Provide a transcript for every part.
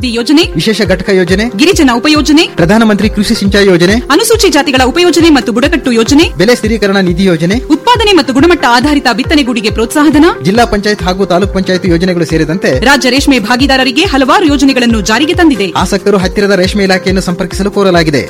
ಅಭಿವೃದ್ಧಿ ಯೋಜನೆ ವಿಶೇಷ ಘಟಕ ಯೋಜನೆ ಗಿರಿಜನ ಉಪಯೋಜನೆ ಪ್ರಧಾನಮಂತ್ರಿ ಕೃಷಿ ಸಿಂಚಾಯಿ ಯೋಜನೆ ಅನುಸೂಚಿ ಜಾತಿಗಳ ಉಪಯೋಜನೆ ಮತ್ತು ಬುಡಕಟ್ಟು ಯೋಜನೆ ಬೆಲೆ ಸ್ಥಿರೀಕರಣ ನಿಧಿ ಯೋಜನೆ ಉತ್ಪಾದನೆ ಮತ್ತು ಗುಣಮಟ್ಟ ಆಧಾರಿತ ಬಿತ್ತನೆಗೂಡಿಗೆ ಪ್ರೋತ್ಸಾಹಧನ ಜಿಲ್ಲಾ ಪಂಚಾಯತ್ ಹಾಗೂ ತಾಲೂಕ್ ಪಂಚಾಯತ್ ಯೋಜನೆಗಳು ಸೇರಿದಂತೆ ರಾಜ್ಯ ರೇಷ್ಮೆ ಭಾಗಿದಾರರಿಗೆ ಹಲವಾರು ಯೋಜನೆಗಳನ್ನು ಜಾರಿಗೆ ತಂದಿದೆ ಆಸಕ್ತರು ಹತ್ತಿರದ ರೇಷ್ಮೆ ಇಲಾಖೆಯನ್ನು ಸಂಪರ್ಕಿಸಲು ಕೋರಲಾಗಿದೆ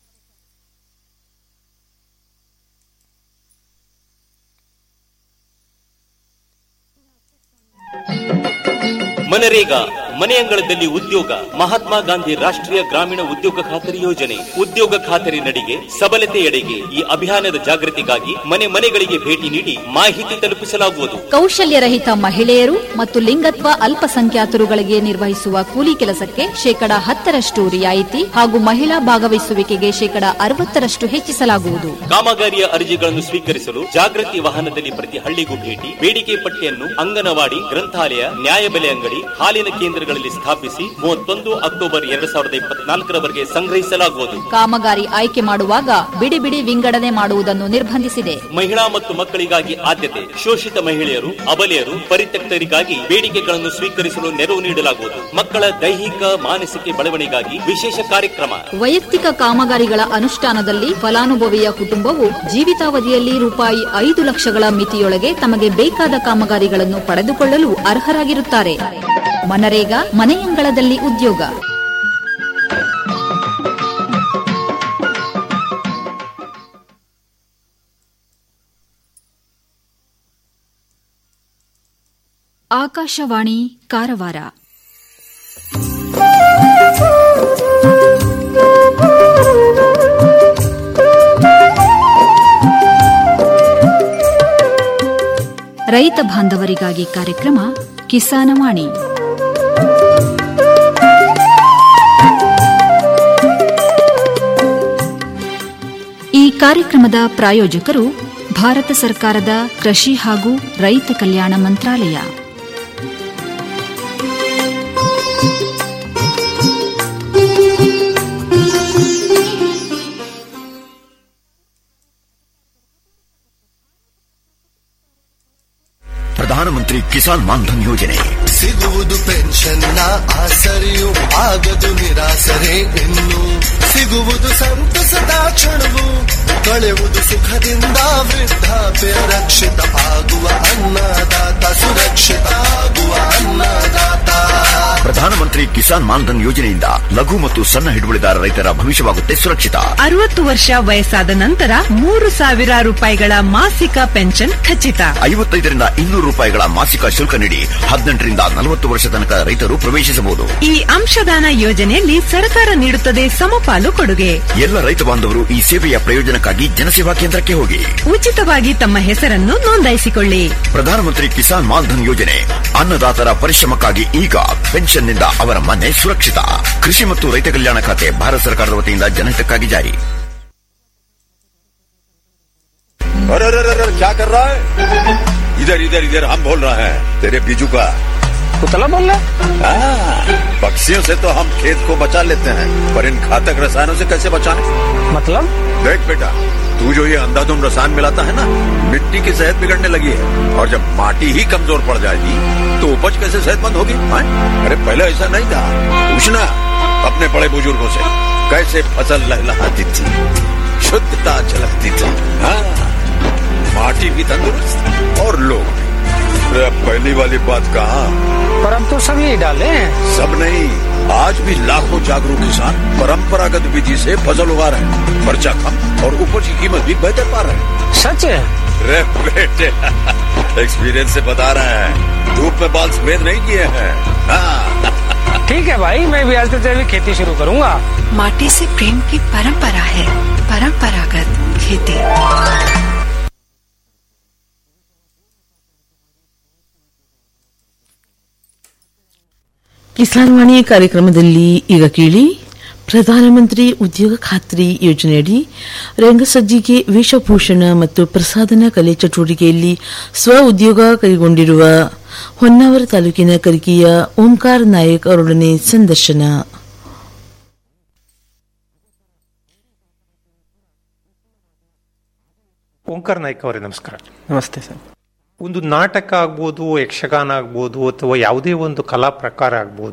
ಮನರೇಗಾ ಮನೆಯಂಗಳದಲ್ಲಿ ಉದ್ಯೋಗ ಮಹಾತ್ಮ ಗಾಂಧಿ ರಾಷ್ಟ್ರೀಯ ಗ್ರಾಮೀಣ ಉದ್ಯೋಗ ಖಾತರಿ ಯೋಜನೆ ಉದ್ಯೋಗ ಖಾತರಿ ನಡಿಗೆ ಸಬಲತೆಯೆಡೆಗೆ ಈ ಅಭಿಯಾನದ ಜಾಗೃತಿಗಾಗಿ ಮನೆ ಮನೆಗಳಿಗೆ ಭೇಟಿ ನೀಡಿ ಮಾಹಿತಿ ತಲುಪಿಸಲಾಗುವುದು ಕೌಶಲ್ಯರಹಿತ ಮಹಿಳೆಯರು ಮತ್ತು ಲಿಂಗತ್ವ ಅಲ್ಪಸಂಖ್ಯಾತರುಗಳಿಗೆ ನಿರ್ವಹಿಸುವ ಕೂಲಿ ಕೆಲಸಕ್ಕೆ ಶೇಕಡ ಹತ್ತರಷ್ಟು ರಿಯಾಯಿತಿ ಹಾಗೂ ಮಹಿಳಾ ಭಾಗವಹಿಸುವಿಕೆಗೆ ಶೇಕಡ ಅರವತ್ತರಷ್ಟು ಹೆಚ್ಚಿಸಲಾಗುವುದು ಕಾಮಗಾರಿಯ ಅರ್ಜಿಗಳನ್ನು ಸ್ವೀಕರಿಸಲು ಜಾಗೃತಿ ವಾಹನದಲ್ಲಿ ಪ್ರತಿ ಹಳ್ಳಿಗೂ ಭೇಟಿ ಬೇಡಿಕೆ ಪಟ್ಟಿಯನ್ನು ಅಂಗನವಾಡಿ ಗ್ರಂಥಾಲಯ ನ್ಯಾಯಬೆಲೆ ಅಂಗಡಿ ಹಾಲಿನ ಕೇಂದ್ರಗಳಲ್ಲಿ ಸ್ಥಾಪಿಸಿ ಮೂವತ್ತೊಂದು ಅಕ್ಟೋಬರ್ ಎರಡ್ ಸಾವಿರದ ಇಪ್ಪತ್ನಾಲ್ಕರವರೆಗೆ ಸಂಗ್ರಹಿಸಲಾಗುವುದು ಕಾಮಗಾರಿ ಆಯ್ಕೆ ಮಾಡುವಾಗ ಬಿಡಿ ಬಿಡಿ ವಿಂಗಡಣೆ ಮಾಡುವುದನ್ನು ನಿರ್ಬಂಧಿಸಿದೆ ಮಹಿಳಾ ಮತ್ತು ಮಕ್ಕಳಿಗಾಗಿ ಆದ್ಯತೆ ಶೋಷಿತ ಮಹಿಳೆಯರು ಅಬಲೆಯರು ಪರಿತ್ಯಕ್ತರಿಗಾಗಿ ಬೇಡಿಕೆಗಳನ್ನು ಸ್ವೀಕರಿಸಲು ನೆರವು ನೀಡಲಾಗುವುದು ಮಕ್ಕಳ ದೈಹಿಕ ಮಾನಸಿಕ ಬೆಳವಣಿಗಾಗಿ ವಿಶೇಷ ಕಾರ್ಯಕ್ರಮ ವೈಯಕ್ತಿಕ ಕಾಮಗಾರಿಗಳ ಅನುಷ್ಠಾನದಲ್ಲಿ ಫಲಾನುಭವಿಯ ಕುಟುಂಬವು ಜೀವಿತಾವಧಿಯಲ್ಲಿ ರೂಪಾಯಿ ಐದು ಲಕ್ಷಗಳ ಮಿತಿಯೊಳಗೆ ತಮಗೆ ಬೇಕಾದ ಕಾಮಗಾರಿಗಳನ್ನು ಪಡೆದುಕೊಳ್ಳಲು ಅರ್ಹರಾಗಿರುತ್ತಾರೆ ಮನರೇಗಾ ಮನೆಯಂಗಳದಲ್ಲಿ ಉದ್ಯೋಗ ಆಕಾಶವಾಣಿ ಕಾರವಾರ ರೈತ ಬಾಂಧವರಿಗಾಗಿ ಕಾರ್ಯಕ್ರಮ ಕಿಸಾನವಾಣಿ ಈ ಕಾರ್ಯಕ್ರಮದ ಪ್ರಾಯೋಜಕರು ಭಾರತ ಸರ್ಕಾರದ ಕೃಷಿ ಹಾಗೂ ರೈತ ಕಲ್ಯಾಣ ಮಂತ್ರಾಲಯ ಪ್ರಧಾನಮಂತ್ರಿ ಕಿಸಾನ್ ಮಾನ್ಧನ್ ಯೋಜನೆ ಸಿಗುವುದು ಪೆನ್ಷನ್ನ ಆಸರೆಯು ಆಗದು ನಿರಾಸರೆ ಇನ್ನು ಸಿಗುವುದು ಸಂತಸದ ಕ್ಷಣವು ಕಳೆಯುವುದು ಸುಖದಿಂದ ವೃದ್ಧಾಪ್ಯ ರಕ್ಷಿತ ಆಗುವ ಅನ್ನದಾತ ಸುರಕ್ಷಿತ ಆಗುವ ಅನ್ನದಾತ ಪ್ರಧಾನಮಂತ್ರಿ ಕಿಸಾನ್ ಮಾನ್ಧನ್ ಯೋಜನೆಯಿಂದ ಲಘು ಮತ್ತು ಸಣ್ಣ ಹಿಡುವಳಿದಾರ ರೈತರ ಭವಿಷ್ಯವಾಗುತ್ತೆ ಸುರಕ್ಷಿತ ಅರವತ್ತು ವರ್ಷ ವಯಸ್ಸಾದ ನಂತರ ಮೂರು ಸಾವಿರ ರೂಪಾಯಿಗಳ ಮಾಸಿಕ ಪೆನ್ಷನ್ ಖಚಿತ ಐವತ್ತೈದರಿಂದ ಇನ್ನೂರು ರೂಪಾಯಿಗಳ ಮಾಸಿಕ ಶುಲ್ಕ ನೀಡಿ ಹದಿನೆಂಟರಿಂದ ನಲವತ್ತು ವರ್ಷ ತನಕ ರೈತರು ಪ್ರವೇಶಿಸಬಹುದು ಈ ಅಂಶದಾನ ಯೋಜನೆಯಲ್ಲಿ ಸರ್ಕಾರ ನೀಡುತ್ತದೆ ಸಮಪಾಲು ಕೊಡುಗೆ ಎಲ್ಲ ರೈತ ಬಾಂಧವರು ಈ ಸೇವೆಯ ಪ್ರಯೋಜನಕ್ಕಾಗಿ ಜನಸೇವಾ ಕೇಂದ್ರಕ್ಕೆ ಹೋಗಿ ಉಚಿತವಾಗಿ ತಮ್ಮ ಹೆಸರನ್ನು ನೋಂದಾಯಿಸಿಕೊಳ್ಳಿ ಪ್ರಧಾನಮಂತ್ರಿ ಕಿಸಾನ್ ಮಾನ್ಧನ್ ಯೋಜನೆ ಅನ್ನದಾತರ ಪರಿಶ್ರಮಕ್ಕಾಗಿ ಈಗ ಪೆನ್ಷನ್ನಿಂದ ಅವರ ಮನೆ ಸುರಕ್ಷಿತ ಕೃಷಿ ಮತ್ತು ರೈತ ಕಲ್ಯಾಣ ಖಾತೆ ಭಾರತ ಸರ್ಕಾರದ ವತಿಯಿಂದ ಜನಹಿತಕ್ಕಾಗಿ ಜಾರಿ अरे अरे अरे अरे, क्या कर रहा है इधर इधर इधर हम बोल रहे हैं तेरे बीजू का कुतला बोल रहा हाँ, पक्षियों से तो हम खेत को बचा लेते हैं पर इन घातक रसायनों से कैसे बचाएं? मतलब देख बेटा तू जो ये अंधाधुंध रसायन मिलाता है ना मिट्टी की सेहत बिगड़ने लगी है और जब माटी ही कमजोर पड़ जाएगी तो उपज कैसे सेहतमंद होगी हाँ? अरे पहले ऐसा नहीं था पूछना अपने बड़े बुजुर्गों से कैसे फसल लहलहाती थी शुद्धता झलकती थी हाँ माटी भी तंदुरुस्त और लोग भी अरे अब पहली वाली बात कहा पर अब तो सब यही डाले हैं सब नहीं आज भी लाखों जागरूक किसान परंपरागत विधि से फसल उगा रहे हैं खर्चा कम और उपज की कीमत भी बेहतर पा रहे हैं सच है रे बेटे एक्सपीरियंस से बता रहे हैं धूप में बाल सफेद नहीं किए हैं हाँ ठीक है भाई मैं भी आज से जैविक खेती शुरू करूंगा माटी से प्रेम की परंपरा है परंपरागत खेती ಕಿಸಾನ್ ವಾಣಿ ಕಾರ್ಯಕ್ರಮದಲ್ಲಿ ಈಗ ಕೇಳಿ ಪ್ರಧಾನಮಂತ್ರಿ ಉದ್ಯೋಗ ಖಾತ್ರಿ ಯೋಜನೆಯಡಿ ರಂಗಸಜ್ಜಿಗೆ ವೇಷಭೂಷಣ ಮತ್ತು ಪ್ರಸಾದನ ಕಲೆ ಚಟುವಟಿಕೆಯಲ್ಲಿ ಸ್ವ ಉದ್ಯೋಗ ಕೈಗೊಂಡಿರುವ ಹೊನ್ನಾವರ ತಾಲೂಕಿನ ಕರಿಕೆಯ ಓಂಕಾರ ನಾಯಕ್ ಅವರೊಡನೆ ಸಂದರ್ಶನ ಓಂಕಾರ್ ನಾಯ್ಕ ಅವರೇ ನಮಸ್ಕಾರ ನಮಸ್ತೆ ಸರ್ ಒಂದು ನಾಟಕ ಆಗ್ಬೋದು ಯಕ್ಷಗಾನ ಆಗ್ಬೋದು ಅಥವಾ ಯಾವುದೇ ಒಂದು ಕಲಾ ಪ್ರಕಾರ ಆಗ್ಬೋದು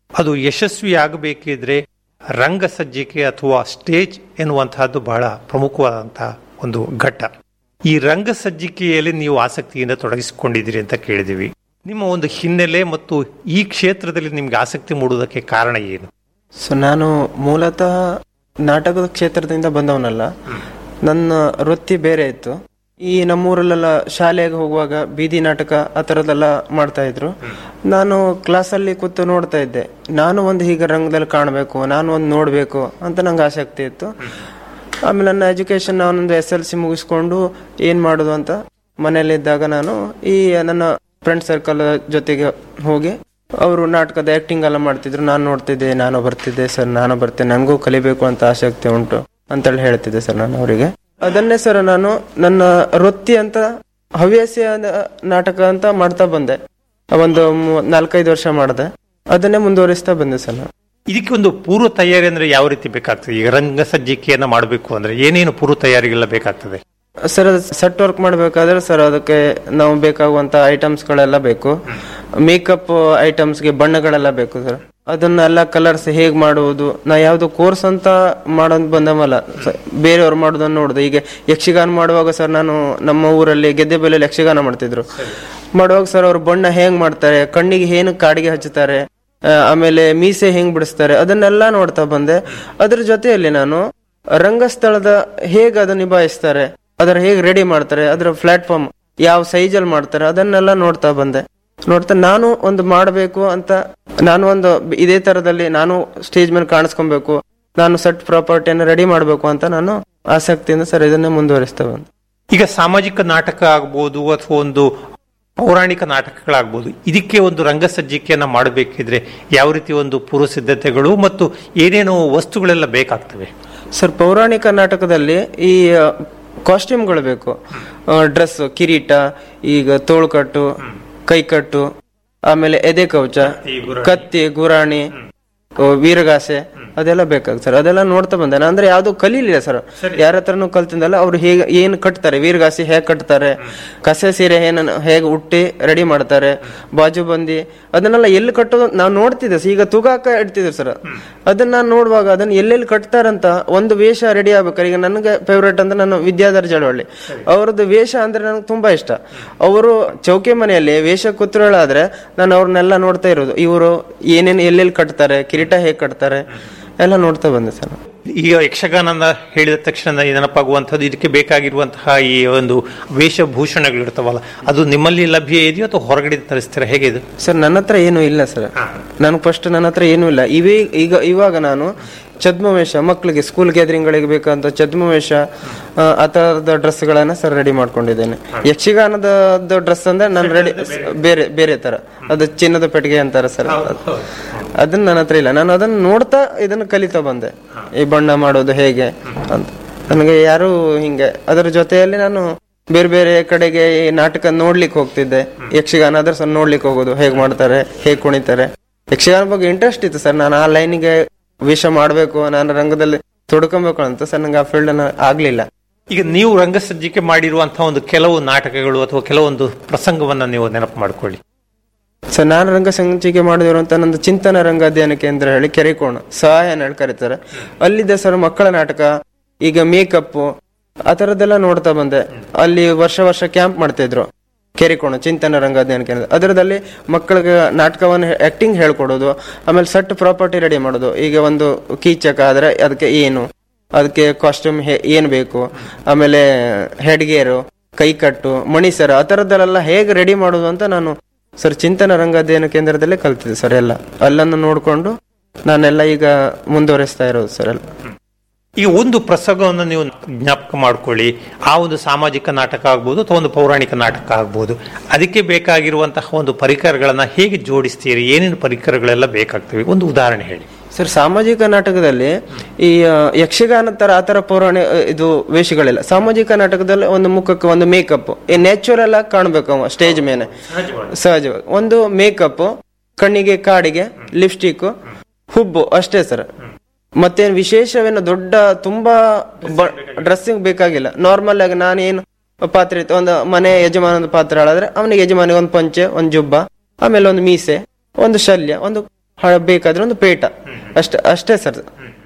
ಅದು ಯಶಸ್ವಿ ಆಗಬೇಕಿದ್ರೆ ರಂಗ ಸಜ್ಜಿಕೆ ಅಥವಾ ಸ್ಟೇಜ್ ಎನ್ನುವಂತಹದ್ದು ಬಹಳ ಪ್ರಮುಖವಾದಂತಹ ಒಂದು ಘಟ್ಟ ಈ ರಂಗ ಸಜ್ಜಿಕೆಯಲ್ಲಿ ನೀವು ಆಸಕ್ತಿಯಿಂದ ತೊಡಗಿಸಿಕೊಂಡಿದ್ದೀರಿ ಅಂತ ಕೇಳಿದಿವಿ ನಿಮ್ಮ ಒಂದು ಹಿನ್ನೆಲೆ ಮತ್ತು ಈ ಕ್ಷೇತ್ರದಲ್ಲಿ ನಿಮ್ಗೆ ಆಸಕ್ತಿ ಮೂಡುವುದಕ್ಕೆ ಕಾರಣ ಏನು ಸೊ ನಾನು ಮೂಲತಃ ನಾಟಕದ ಕ್ಷೇತ್ರದಿಂದ ಬಂದವನಲ್ಲ ನನ್ನ ವೃತ್ತಿ ಬೇರೆ ಇತ್ತು ಈ ನಮ್ಮೂರಲ್ಲೆಲ್ಲ ಶಾಲೆಗೆ ಹೋಗುವಾಗ ಬೀದಿ ನಾಟಕ ಆ ಥರದ್ದೆಲ್ಲ ಮಾಡ್ತಾ ಇದ್ರು ನಾನು ಕ್ಲಾಸಲ್ಲಿ ಕೂತು ನೋಡ್ತಾ ಇದ್ದೆ ನಾನು ಒಂದು ಹೀಗೆ ರಂಗದಲ್ಲಿ ಕಾಣಬೇಕು ನಾನು ಒಂದು ನೋಡಬೇಕು ಅಂತ ನಂಗೆ ಆಸಕ್ತಿ ಇತ್ತು ಆಮೇಲೆ ನನ್ನ ಎಜುಕೇಶನ್ ನಾನೊಂದು ಎಸ್ ಎಲ್ ಸಿ ಮುಗಿಸ್ಕೊಂಡು ಏನು ಮಾಡೋದು ಅಂತ ಮನೆಯಲ್ಲಿದ್ದಾಗ ನಾನು ಈ ನನ್ನ ಫ್ರೆಂಡ್ ಸರ್ಕಲ್ ಜೊತೆಗೆ ಹೋಗಿ ಅವರು ನಾಟಕದ ಆಕ್ಟಿಂಗ್ ಎಲ್ಲ ಮಾಡ್ತಿದ್ರು ನಾನು ನೋಡ್ತಿದ್ದೆ ನಾನು ಬರ್ತಿದ್ದೆ ಸರ್ ನಾನು ಬರ್ತೇನೆ ನನಗೂ ಕಲಿಬೇಕು ಅಂತ ಆಸಕ್ತಿ ಉಂಟು ಅಂತೇಳಿ ಹೇಳ್ತಿದ್ದೆ ಸರ್ ನಾನು ಅವರಿಗೆ ಅದನ್ನೇ ಸರ್ ನಾನು ನನ್ನ ವೃತ್ತಿ ಅಂತ ಹವ್ಯಾಸಿ ನಾಟಕ ಅಂತ ಮಾಡ್ತಾ ಬಂದೆ ಒಂದು ಮೂ- ನಾಲ್ಕೈದು ವರ್ಷ ಮಾಡಿದೆ ಅದನ್ನೇ ಮುಂದುವರಿಸ್ತಾ ಬಂದೆ ಸರ್ ನಾನು ಇದಕ್ಕೆ ಒಂದು ಪೂರ್ವ ತಯಾರಿ ಅಂದ್ರೆ ಯಾವ ರೀತಿ ಬೇಕಾಗ್ತದೆ ಈಗ ರಂಗ ಸಜ್ಜಿಕೆಯನ್ನ ಮಾಡಬೇಕು ಅಂದ್ರೆ ಏನೇನು ಪೂರ್ವ ತಯಾರಿಗೆಲ್ಲ ಬೇಕಾಗ್ತದೆ ಸರ್ ಸೆಟ್ ವರ್ಕ್ ಮಾಡಬೇಕಾದ್ರೆ ಸರ್ ಅದಕ್ಕೆ ನಾವು ಬೇಕಾಗುವಂತ ಐಟಮ್ಸ್ ಗಳೆಲ್ಲ ಬೇಕು ಮೇಕಪ್ ಐಟಮ್ಸ್ಗೆ ಬಣ್ಣಗಳೆಲ್ಲ ಬೇಕು ಸರ್ ಅದನ್ನೆಲ್ಲ ಕಲರ್ಸ್ ಹೇಗ್ ಮಾಡುವುದು ನಾ ಯಾವ್ದು ಕೋರ್ಸ್ ಅಂತ ಮಾಡೋದ್ ಬಂದವಲ್ಲ ಸ- ಬೇರೆಯವ್ರು ಮಾಡೋದನ್ನ ನೋಡುದು ಈಗ ಯಕ್ಷಗಾನ ಮಾಡುವಾಗ ಸರ್ ನಾನು ನಮ್ಮ ಊರಲ್ಲಿ ಗೆದ್ದೆ ಬೆಲೆಯಲ್ಲಿ ಯಕ್ಷಗಾನ ಮಾಡ್ತಿದ್ರು ಮಾಡುವಾಗ ಸರ್ ಅವ್ರು ಬಣ್ಣ ಹೆಂಗ್ ಮಾಡ್ತಾರೆ ಕಣ್ಣಿಗೆ ಏನು ಕಾಡಿಗೆ ಹಚ್ಚುತ್ತಾರೆ ಆ, ಆಮೇಲೆ ಮೀಸೆ ಹೆಂಗ್ ಬಿಡಿಸ್ತಾರೆ ಅದನ್ನೆಲ್ಲ ನೋಡ್ತಾ ಬಂದೆ ಅದ್ರ ಜೊತೆಯಲ್ಲಿ ನಾನು ರಂಗಸ್ಥಳದ ಹೇಗ್ ಅದನ್ನ ನಿಭಾಯಿಸ್ತಾರೆ ಅದರ ಹೇಗ್ ರೆಡಿ ಮಾಡ್ತಾರೆ ಅದರ ಪ್ಲಾಟ್ಫಾರ್ಮ್ ಯಾವ ಸೈಜ್ ಅಲ್ಲಿ ಮಾಡ್ತಾರೆ ಅದನ್ನೆಲ್ಲ ನೋಡ್ತಾ ಬಂದೆ ನೋಡ್ತಾ ನಾನು ಒಂದು ಮಾಡಬೇಕು ಅಂತ ನಾನು ಒಂದು ಇದೇ ತರದಲ್ಲಿ ನಾನು ಸ್ಟೇಜ್ ಮೇಲೆ ಕಾಣಿಸ್ಕೊಬೇಕು ನಾನು ಸೆಟ್ ಪ್ರಾಪರ್ಟಿಯನ್ನು ರೆಡಿ ಮಾಡಬೇಕು ಅಂತ ನಾನು ಆಸಕ್ತಿಯಿಂದ ಸರ್ ಇದನ್ನೇ ಮುಂದುವರಿಸ್ತಾ ಬಂದೆ ಈಗ ಸಾಮಾಜಿಕ ನಾಟಕ ಆಗ್ಬೋದು ಅಥವಾ ಒಂದು ಪೌರಾಣಿಕ ನಾಟಕಗಳಾಗ್ಬೋದು ಇದಕ್ಕೆ ಒಂದು ರಂಗ ಸಜ್ಜಿಕೆಯನ್ನ ಮಾಡಬೇಕಿದ್ರೆ ಯಾವ ರೀತಿ ಒಂದು ಪೂರ್ವ ಸಿದ್ಧತೆಗಳು ಮತ್ತು ಏನೇನು ವಸ್ತುಗಳೆಲ್ಲ ಬೇಕಾಗ್ತವೆ ಸರ್ ಪೌರಾಣಿಕ ನಾಟಕದಲ್ಲಿ ಈ ಕಾಸ್ಟ್ಯೂಮ್ಗಳು ಬೇಕು ಡ್ರೆಸ್ ಕಿರೀಟ ಈಗ ತೋಳ್ಕಟ್ಟು ಕೈಕಟ್ಟು ಆಮೇಲೆ ಎದೆ ಕವಚ ಕತ್ತಿ ಗುರಾಣಿ ಓ, ವೀರಗಾಸೆ ಅದೆಲ್ಲ ಬೇಕಾಗುತ್ತೆ ಸರ್ ಅದೆಲ್ಲ ನೋಡ್ತಾ ಬಂದೆ ನಾನು ಅಂದ್ರೆ ಯಾವ್ದು ಕಲೀಲಿಲ್ಲ ಸರ್ ಯಾರ ಹತ್ರನೂ ಕಲ್ತಿದ್ದಲ್ಲ ಅವ್ರು ಹೇಗೆ ಏನ್ ಕಟ್ತಾರೆ ವೀರಗಾಸಿ ಹೇಗ್ ಕಟ್ತಾರೆ ಕಸೆ ಸೀರೆ ಏನ ಹೇಗೆ ಉಟ್ಟಿ ರೆಡಿ ಮಾಡ್ತಾರೆ ಬಾಜು ಬಂದಿ ಅದನ್ನೆಲ್ಲ ಎಲ್ಲಿ ಕಟ್ಟೋದು ನಾವು ನೋಡ್ತಿದ್ದೆ sir. ಈಗ ತೂಗಾಕ ಇಡ್ತಿದ್ರು ಸರ್ ಅದನ್ನ ನಾನು ನೋಡುವಾಗ ಅದನ್ನ ಎಲ್ಲೆಲ್ಲಿ ಕಟ್ತಾರಂತ ಒಂದು ವೇಷ ರೆಡಿ ಆಗ್ಬೇಕಾರೆ ಈಗ ನನಗೆ ಫೇವ್ರೇಟ್ ಅಂದ್ರೆ ನಾನು ವಿದ್ಯಾಧರ ಜಳವಳ್ಳಿ ಅವ್ರದ್ದು ವೇಷ ಅಂದ್ರೆ ನನಗೆ ತುಂಬಾ ಇಷ್ಟ ಅವರು ಚೌಕಿ ಮನೆಯಲ್ಲಿ ವೇಷ ಕೂತ್ಗಳಾದ್ರೆ ನಾನು ಅವ್ರನ್ನೆಲ್ಲ ನೋಡ್ತಾ ಇರೋದು ಇವರು ಏನೇನು ಎಲ್ಲೆಲ್ಲಿ ಕಟ್ತಾರೆ ಕಿರೀಟ ಹೇಗೆ ಕಟ್ತಾರೆ ಎಲ್ಲ ನೋಡ್ತಾ ಬಂದೆ ಸರ್ ಈಗ ಯಕ್ಷಗಾನ ಹೇಳಿದ ತಕ್ಷಣ ನೆನಪಾಗುವಂಥದ್ದು ಇದಕ್ಕೆ ಬೇಕಾಗಿರುವಂತಹ ಈ ಒಂದು ವೇಷಭೂಷಣಗಳು ಇರ್ತಾವಲ್ಲ ಅದು ನಿಮ್ಮಲ್ಲಿ ಲಭ್ಯ ಇದೆಯೋ ಅಥವಾ ಹೊರಗಡೆ ತರಿಸ್ತೀರಾ ಹೇಗೆ ಇದು ಸರ್ ನನ್ನ ಹತ್ರ ಏನೂ ಇಲ್ಲ ಸರ್ ನನಗೆ ಫಸ್ಟ್ ನನ್ನ ಹತ್ರ ಏನೂ ಇಲ್ಲ ಇವೇ ಈಗ ಇವಾಗ ನಾನು ಛದ್ಮವೇಷ ಮಕ್ಕಳಿಗೆ ಸ್ಕೂಲ್ ಗ್ಯಾದರಿಂಗ್ಗಳಿಗೆ ಬೇಕಂತ ಛದ್ಮವೇಷ ಆ, ಆ ಥರದ ಡ್ರೆಸ್ಗಳನ್ನ ಸರ್ ರೆಡಿ ಮಾಡ್ಕೊಂಡಿದ್ದೇನೆ ಯಕ್ಷಗಾನದ ಡ್ರೆಸ್ ಅಂದ್ರೆ ನಾನು ರೆಡಿ ಬೇರೆ ಬೇರೆ ತರ ಅದು ಚಿನ್ನದ ಪೆಟ್ಟಿಗೆ ಅಂತಾರೆ ಸರ್ ಅದನ್ನ ನನ್ನ ಹತ್ರ ಇಲ್ಲ ನಾನು ಅದನ್ನ ನೋಡ್ತಾ ಇದನ್ನ ಕಲಿತಾ ಬಂದೆ ಈ ಬಣ್ಣ ಮಾಡೋದು ಹೇಗೆ ಅಂತ ನನಗೆ ಯಾರು ಹಿಂಗೆ ಅದರ ಜೊತೆಯಲ್ಲಿ ನಾನು ಬೇರೆ ಬೇರೆ ಕಡೆಗೆ ಈ ನಾಟಕ ನೋಡ್ಲಿಕ್ಕೆ ಹೋಗ್ತಿದ್ದೆ ಯಕ್ಷಗಾನ ಅದ್ರ ಸಹ ನೋಡ್ಲಿಕ್ಕೆ ಹೋಗೋದು ಹೇಗ್ ಮಾಡ್ತಾರೆ ಹೇಗ್ ಕುಣಿತಾರೆ ಯಕ್ಷಗಾನ ಬಗ್ಗೆ ಇಂಟ್ರೆಸ್ಟ್ ಇತ್ತು ಸರ್ ನಾನು ಆ ಲೈನಿಗೆ ವಿಷ ಮಾಡ್ಬೇಕು ನಾನು ರಂಗದಲ್ಲಿ ತೊಡ್ಕೊಬೇಕು ಅಂತ ಸರ್ ನಂಗೆ ಆ ಫೀಲ್ಡ್ ಆಗ್ಲಿಲ್ಲ ಈಗ ನೀವು ರಂಗಸಜ್ಜಿಕೆ ಮಾಡಿರುವಂತಹ ಒಂದು ಕೆಲವು ನಾಟಕಗಳು ಅಥವಾ ಕೆಲವೊಂದು ಪ್ರಸಂಗವನ್ನ ನೀವು ನೆನಪು ಮಾಡ್ಕೊಳ್ಳಿ ಸರ್ ನಾನು ರಂಗ ಸಂಚಿಕೆ ಮಾಡಿದಿರುವಂತ ನಂದು ಚಿಂತನ ರಂಗ ಅಧ್ಯಯನ ಕೇಂದ್ರ ಹೇಳಿ ಕೆರೆಕೋಣ ಸಹಾಯ ಅಂತ ಹೇಳಿ ಕರೀತಾರೆ ಅಲ್ಲಿದೆ ಸರ್ ಮಕ್ಕಳ ನಾಟಕ ಈಗ ಮೇಕಪ್ ಆ ತರದ್ದೆಲ್ಲ ನೋಡ್ತಾ ಬಂದೆ ಅಲ್ಲಿ ವರ್ಷ ವರ್ಷ ಕ್ಯಾಂಪ್ ಮಾಡ್ತಾ ಇದ್ರು ಕೆರೆಕೋಣ ಚಿಂತನ ರಂಗ ಅಧ್ಯಯನ ಕೇಂದ್ರ ಅದರದಲ್ಲಿ ಮಕ್ಕಳಿಗೆ ನಾಟಕವನ್ನು ಆಕ್ಟಿಂಗ್ ಹೇಳ್ಕೊಡೋದು ಆಮೇಲೆ ಸೆಟ್ ಪ್ರಾಪರ್ಟಿ ರೆಡಿ ಮಾಡೋದು ಈಗ ಒಂದು ಕೀಚಕ ಆದ್ರೆ ಅದಕ್ಕೆ ಏನು ಅದಕ್ಕೆ ಕಾಸ್ಟ್ಯೂಮ್ ಏನ್ ಬೇಕು ಆಮೇಲೆ ಹೆಡ್ಗೇರು ಕೈಕಟ್ಟು ಮಣಿಸರ ಆ ತರದ್ದೆಲ್ಲ ಹೇಗೆ ರೆಡಿ ಮಾಡೋದು ಅಂತ ನಾನು ಸರ್ ಚಿಂತನ ರಂಗ ಅಧ್ಯಯನ ಕೇಂದ್ರದಲ್ಲೇ ಕಲ್ತಿದ್ದೆ ಸರ್ ಎಲ್ಲ ಅಲ್ಲನ್ನು ನೋಡ್ಕೊಂಡು ನಾನೆಲ್ಲ ಈಗ ಮುಂದುವರಿಸ್ತಾ ಇರೋದು ಸರ್ ಎಲ್ಲ ಈಗ ಒಂದು ಪ್ರಸಂಗವನ್ನು ನೀವು ಜ್ಞಾಪಕ ಮಾಡ್ಕೊಳ್ಳಿ ಆ ಒಂದು ಸಾಮಾಜಿಕ ನಾಟಕ ಆಗ್ಬೋದು ಅಥವಾ ಒಂದು ಪೌರಾಣಿಕ ನಾಟಕ ಆಗ್ಬೋದು ಅದಕ್ಕೆ ಬೇಕಾಗಿರುವಂತಹ ಒಂದು ಪರಿಕರಗಳನ್ನ ಹೇಗೆ ಜೋಡಿಸ್ತೀರಿ ಏನೇನು ಪರಿಕರಗಳೆಲ್ಲ ಬೇಕಾಗ್ತವೆ ಒಂದು ಉದಾಹರಣೆ ಹೇಳಿ ಸರ್ ಸಾಮಾಜಿಕ ನಾಟಕದಲ್ಲಿ ಈ ಆ, ಯಕ್ಷಗಾನ ತರ ಆ ತರ ಪೌರಾಣಿ ಆ, ಇದು ವೇಷಗಳಿಲ್ಲ ಸಾಮಾಜಿಕ ನಾಟಕದಲ್ಲಿ ಒಂದು ಮುಖಕ್ಕೆ ಒಂದು ಮೇಕಪ್ ನ್ಯಾಚುರಲ್ ಆಗಿ ಕಾಣ್ಬೇಕು ಅವ ಸ್ಟೇಜ್ ಮೇಲೆ ಸಹಜವಾಗಿ ಒಂದು ಮೇಕಪ್ ಕಣ್ಣಿಗೆ ಕಾಡಿಗೆ ಲಿಪ್ಸ್ಟಿಕ್ ಹುಬ್ಬು ಅಷ್ಟೇ ಸರ್ ಮತ್ತೇನು ವಿಶೇಷವೇನು ದೊಡ್ಡ ತುಂಬಾ ಡ್ರೆಸ್ಸಿಂಗ್ ಬೇಕಾಗಿಲ್ಲ ನಾರ್ಮಲ್ ಆಗಿ ನಾನೇನು ಪಾತ್ರೆ ಇತ್ತು ಒಂದು ಮನೆ ಯಜಮಾನದ ಪಾತ್ರ ಹೇಳಿದ್ರೆ ಅವನಿಗೆ ಯಜಮಾನಿಗೆ ಒಂದು ಪಂಚೆ ಒಂದು ಜುಬ್ಬ ಆಮೇಲೆ ಒಂದು ಮೀಸೆ ಒಂದು ಶಲ್ಯ ಒಂದು ಹ- ಬೇಕಾದ್ರೆ ಒಂದು ಪೇಟ ಅಷ್ಟೇ ಅಷ್ಟೇ ಸರ್